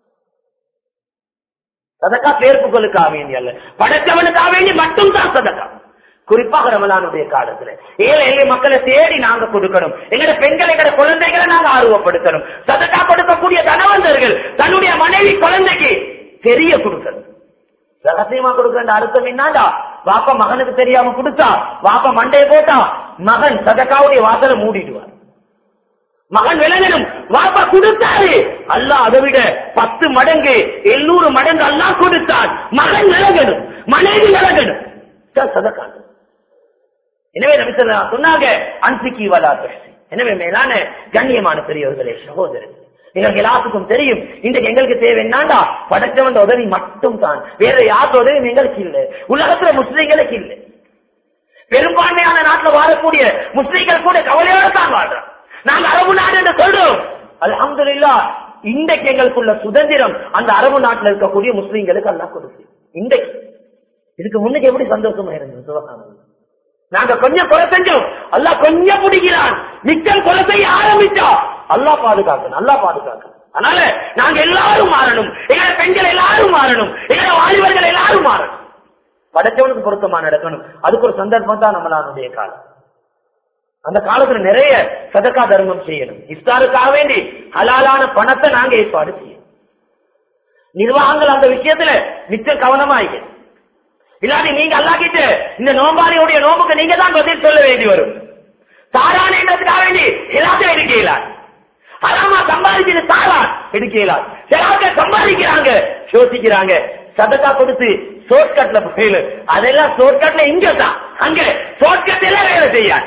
சதக்கா பேர்ப்புகளுக்காக வேண்டிய அல்ல படைத்தவனுக்காக வேண்டி மட்டும் தான் சதக்கா குறிப்பாக ரமலானுடைய காலத்துல ஏழை எளிய மக்களை தேடி நாங்க கொடுக்கணும் எங்கட பெண்கள் எங்கட குழந்தைகளை நாங்க ஆர்வப்படுத்தணும் சதக்கா கொடுக்கக்கூடிய தனவந்தர்கள் தன்னுடைய மனைவி குழந்தைக்கு தெரிய கொடுக்கணும் ரகசியமா கொடுக்கிற அர்த்தம் என்னடா வாப்பா மகனுக்கு தெரியாம கொடுத்தா வாப்பா மண்டைய போட்டா மகன் சதக்காவுடைய வாசலை மூடிடுவார் மகன் விளங்கணும் வாப்பா கொடுத்தாரு அல்லாஹ் அதை விட பத்து மடங்கு எண்ணூறு மடங்கு அல்லாஹ் கொடுத்தார் மகன் விளங்கணும் மனைவி விளங்கணும் சதக்கா எனவே நபிசல்லா சொன்னாங்க அன்சிக்கி வலா துஷ்டி எனவே மேலான கண்ணியமான பெரியவர்களே சகோதரர் எங்களுக்கு எல்லாத்துக்கும் தெரியும் இன்றைக்கு எங்களுக்கு தேவை என்னண்டா படைச்சவன் உதவி மட்டும் தான் வேற யார் உதவி எங்களுக்கு இல்லை உலகத்துல முஸ்லீம்களுக்கு இல்லை பெரும்பான்மையான நாட்டுல வாழக்கூடிய முஸ்லீம்கள் கூட கவலையோட தான் வாழ்றோம் நாங்க அரபு நாடு என்று சொல்றோம் அல்ஹம்துலில்லா இன்றைக்கு எங்களுக்குள்ள சுதந்திரம் அந்த அரபு நாட்டுல இருக்கக்கூடிய முஸ்லீம்களுக்கு அல்லா கொடுக்கு இன்றைக்கு இதுக்கு முன்னுக்கு எப்படி சந்தோஷமா இருந்தது சுபகானம் நாங்க கொஞ்சம் கொலை செஞ்சோம் அல்லா கொஞ்சம் பிடிக்கிறான் மிச்சம் கொலை செய்ய ஆரம்பிச்சா அல்லா பாதுகாக்கணும் அல்லா பாதுகாக்கணும் அதனால நாங்க எல்லாரும் மாறணும் எங்களை பெண்கள் எல்லாரும் மாறணும் எங்களை வாலிபர்கள் எல்லாரும் மாறணும் படைச்சவனுக்கு பொருத்தமா நடக்கணும் அதுக்கு ஒரு சந்தர்ப்பம் தான் நம்மளானுடைய காலம் அந்த காலத்துல நிறைய சதக்கா தர்மம் செய்யணும் இஃப்தாருக்காக வேண்டி ஹலாலான பணத்தை நாங்க ஏற்பாடு செய்யணும் நிர்வாகங்கள் அந்த விஷயத்துல மிச்சம் கவனமாயிக்க இல்லாட்டி நீங்க அல்லாக்கிட்டு இந்த நோம்பாளியுடைய நோம்புக்கு நீங்க தான் பதில் சொல்ல வேண்டி வரும் தாரானதுக்காக வேண்டி எல்லாத்தையும் எடுக்கலாம் அலாமா சம்பாதிக்கிறது தாரா எடுக்கலாம் சிலாக்க சம்பாதிக்கிறாங்க யோசிக்கிறாங்க சதக்கா கொடுத்து ஷோர்ட்கட்ல போயிடு அதெல்லாம் ஷோர்ட்கட்ல இங்க தான் அங்க ஷோர்ட்கட்ல வேலை செய்யாது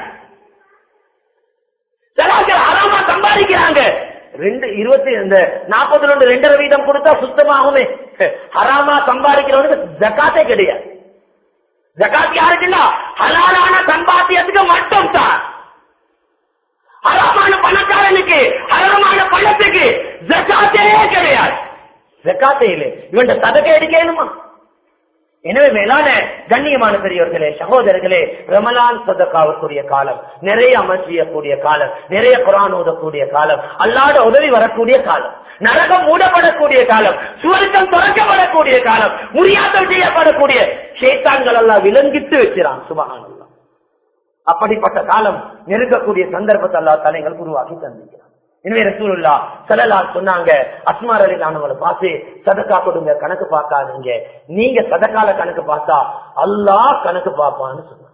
சிலாக்கள் அலாமா சம்பாதிக்கிறாங்க ரெண்டு இருபத்தி இந்த நாற்பத்தி ரெண்டு ரெண்டரை வீதம் கொடுத்தா சுத்தமாகுமே ஹராமா சம்பாதிக்கிறவனுக்கு ஜக்காத்தே கிடையாது ஜக்காத் யாருக்குல்ல ஹலாலான சம்பாத்தியத்துக்கு மட்டும் தான் ஹராமான பணக்காரனுக்கு ஹராமான பணத்துக்கு ஜக்காத்தே கிடையாது ஜக்காத்தே இல்லை இவன் சதக்கை எடுக்கணுமா எனவே மேலான கண்ணியமான பெரியவர்களே சகோதரர்களே ரமலான் சதக்காவுக்குரிய காலம் நிறைய அமல் செய்யக்கூடிய காலம் நிறைய குரான் ஓதக்கூடிய காலம் அல்லாத உதவி வரக்கூடிய காலம் நரகம் மூடப்படக்கூடிய காலம் சுவர்க்கம் துறக்கப்படக்கூடிய காலம் முறியாத்தம் செய்யப்படக்கூடிய சேத்தான்கள் எல்லாம் விலங்கிட்டு வச்சிறான் சுபகானல்லாம் அப்படிப்பட்ட காலம் நெருக்கக்கூடிய சந்தர்ப்பத்தை அல்லா தலைகள் உருவாக்கி தந்திக்கிறான் எனவே ரசூலுல்லா சலலா சொன்னாங்க அஸ்மார் அலி நானவங்களை பார்த்து சதக்கா கொடுங்க கணக்கு பார்க்காதீங்க நீங்க சதக்கால கணக்கு பார்த்தா அல்லாஹ் கணக்கு பார்ப்பான்னு சொன்னாங்க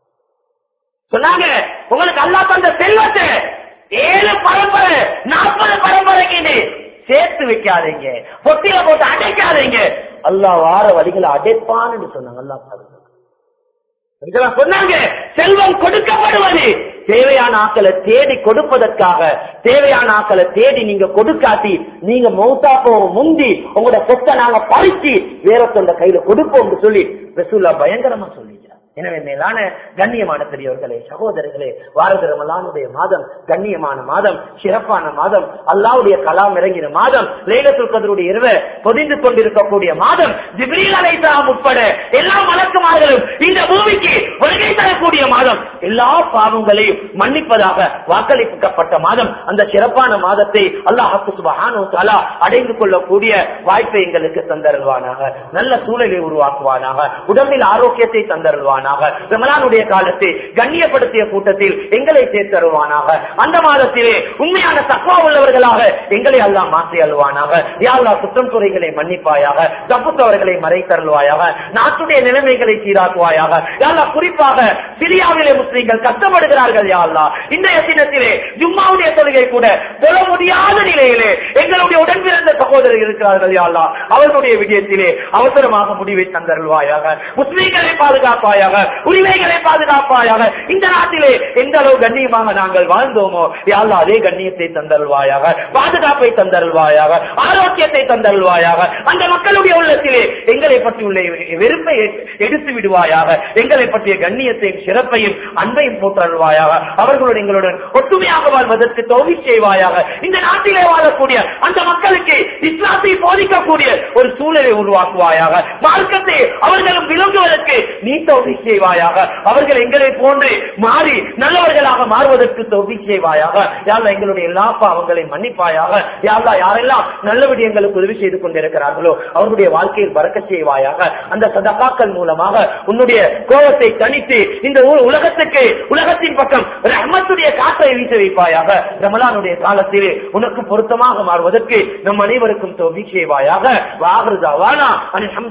சொன்னாங்க உங்களுக்கு அல்லா தந்த செல்வத்தை ஏழு பரம்பரை நாற்பது பரம்பரைக்கு சேர்த்து வைக்காதீங்க பொட்டியில போட்டு அடைக்காதீங்க அல்லாஹ் வார வழிகளை அடைப்பான்னு சொன்னாங்க அல்லா பாருங்க இதெல்லாம் சொன்னாங்க செல்வம் கொடுக்கப்படுவது தேவையான ஆக்களை தேடி கொடுப்பதற்காக தேவையான ஆக்களை தேடி நீங்க கொடுக்காட்டி நீங்க மௌத்தா போக முந்தி உங்களோட சொத்தை நாங்க பறிச்சு வேற தொண்ட கையில கொடுப்போம் சொல்லி ரசூல்லா பயங்கரமா சொல்லிக்கிறார் எனவே மேலான கண்ணியமான பெரியவர்களே சகோதரர்களே வாரதரமலானுடைய மாதம் கண்ணியமான மாதம் சிறப்பான மாதம் அல்லாவுடைய கலாம் இறங்கின மாதம் லேலத்துல் கதருடைய இரவ பொதிந்து கொண்டிருக்கக்கூடிய மாதம் ஜிப்ரீல் அலைஹிஸ்ஸலாம் உட்பட எல்லா மலக்குமார்களும் இந்த பூமிக்கு வருகை தரக்கூடிய மாதம் எல்லா பாவங்களையும் மன்னிப்பதாக வாக்களிக்கப்பட்ட மாதம் அந்த சிறப்பான மாதத்தை அல்லாஹு சுபஹானு தஆலா அடைந்து கொள்ளக்கூடிய வாய்ப்பை எங்களுக்கு தந்தருள்வானாக நல்ல சூழலை உருவாக்குவானாக உடம்பில் ஆரோக்கியத்தை தந்தருள்வானாக ரமலானுடைய காலத்தை கண்ணியப்படுத்திய கூட்டத்தில் எங்களை சேர்த்தருவானாக அந்த மாதத்திலே உண்மையான தக்குவா உள்ளவர்களாக எங்களை எல்லாம் மாற்றி அழுவானாக யாழ்லா குற்றம் துறைகளை மன்னிப்பாயாக தப்புத்தவர்களை மறைத்தருள்வாயாக நாட்டுடைய நிலைமைகளை சீராக்குவாயாக யாழ்லா குறிப்பாக சிரியாவிலே முஸ்லீம்கள் கஷ்டப்படுகிறார்கள் யாழ்லா இன்றைய தினத்திலே ஜும்மாவுடைய தொழுகை கூட தொழ முடியாத நிலையிலே எங்களுடைய உடன் பிறந்த சகோதரர்கள் இருக்கிறார்கள் யாழ்லா அவர்களுடைய விஜயத்திலே அவசரமாக முடிவை தந்தருள்வாயாக முஸ்லீம்களை பாதுகாப்பாயாக உரிமைகளை பாதுகாப்பாயாக இந்த நாட்டிலே எந்த அளவு கண்ணியமாக நாங்கள் வாழ்ந்தோமோ யாழ்லா அதே கண்ணியத்தை தந்தருள்வாயாக பாதுகாப்பை தந்தருள்வாயாக ஆரோக்கியத்தை தந்தருள்வாயாக அந்த மக்களுடைய உள்ளத்திலே எங்களை பற்றியுள்ள வெறுப்பை எடுத்து விடுவாயாக எங்களை பற்றிய கண்ணியத்தையும் சிறப்பையும் அன்பையும் போற்றருள்வாயாக அவர்களுடன் எங்களுடன் ஒற்றுமையாக வாழ்வதற்கு தோல்வி செய்வாயாக இந்த நாட்டிலே வாழக்கூடிய அந்த மக்களுக்கு இஸ்லாத்தை போதிக்கக்கூடிய ஒரு சூழலை உருவாக்குவாயாக மார்க்கத்தை அவர்களும் விளங்குவதற்கு நீ தோல்வி செய்வாயாக அவர்கள் எங்களை போன்று மாறி நல்லவர்களாக மாறுவதற்கு தோல்வி செய்வாயாக யாரா எங்களுடைய எல்லா பாவங்களை மன்னிப்பாயாக யாரா யாரெல்லாம் நல்ல விடயங்களுக்கு உதவி செய்து கொண்டிருக்கிறார்களோ அவர்களுடைய வாழ்க்கையில் பறக்க செய்வாயாக அந்த சதகாக்கள் மூலமாக உன்னுடைய கோபத்தை தனித்து இந்த ஊ- உலகத்துக்கு உலகத்தின் பக்கம் ரஹ்மத்துடைய காற்றை வீச வைப்பாயாக ரமலானுடைய காலத்திலே உனக்கு பொருத்தமாக மாறுவதற்கு நம் அனைவருக்கும் தோல்வி செய்வாயாக வாகுதாவானா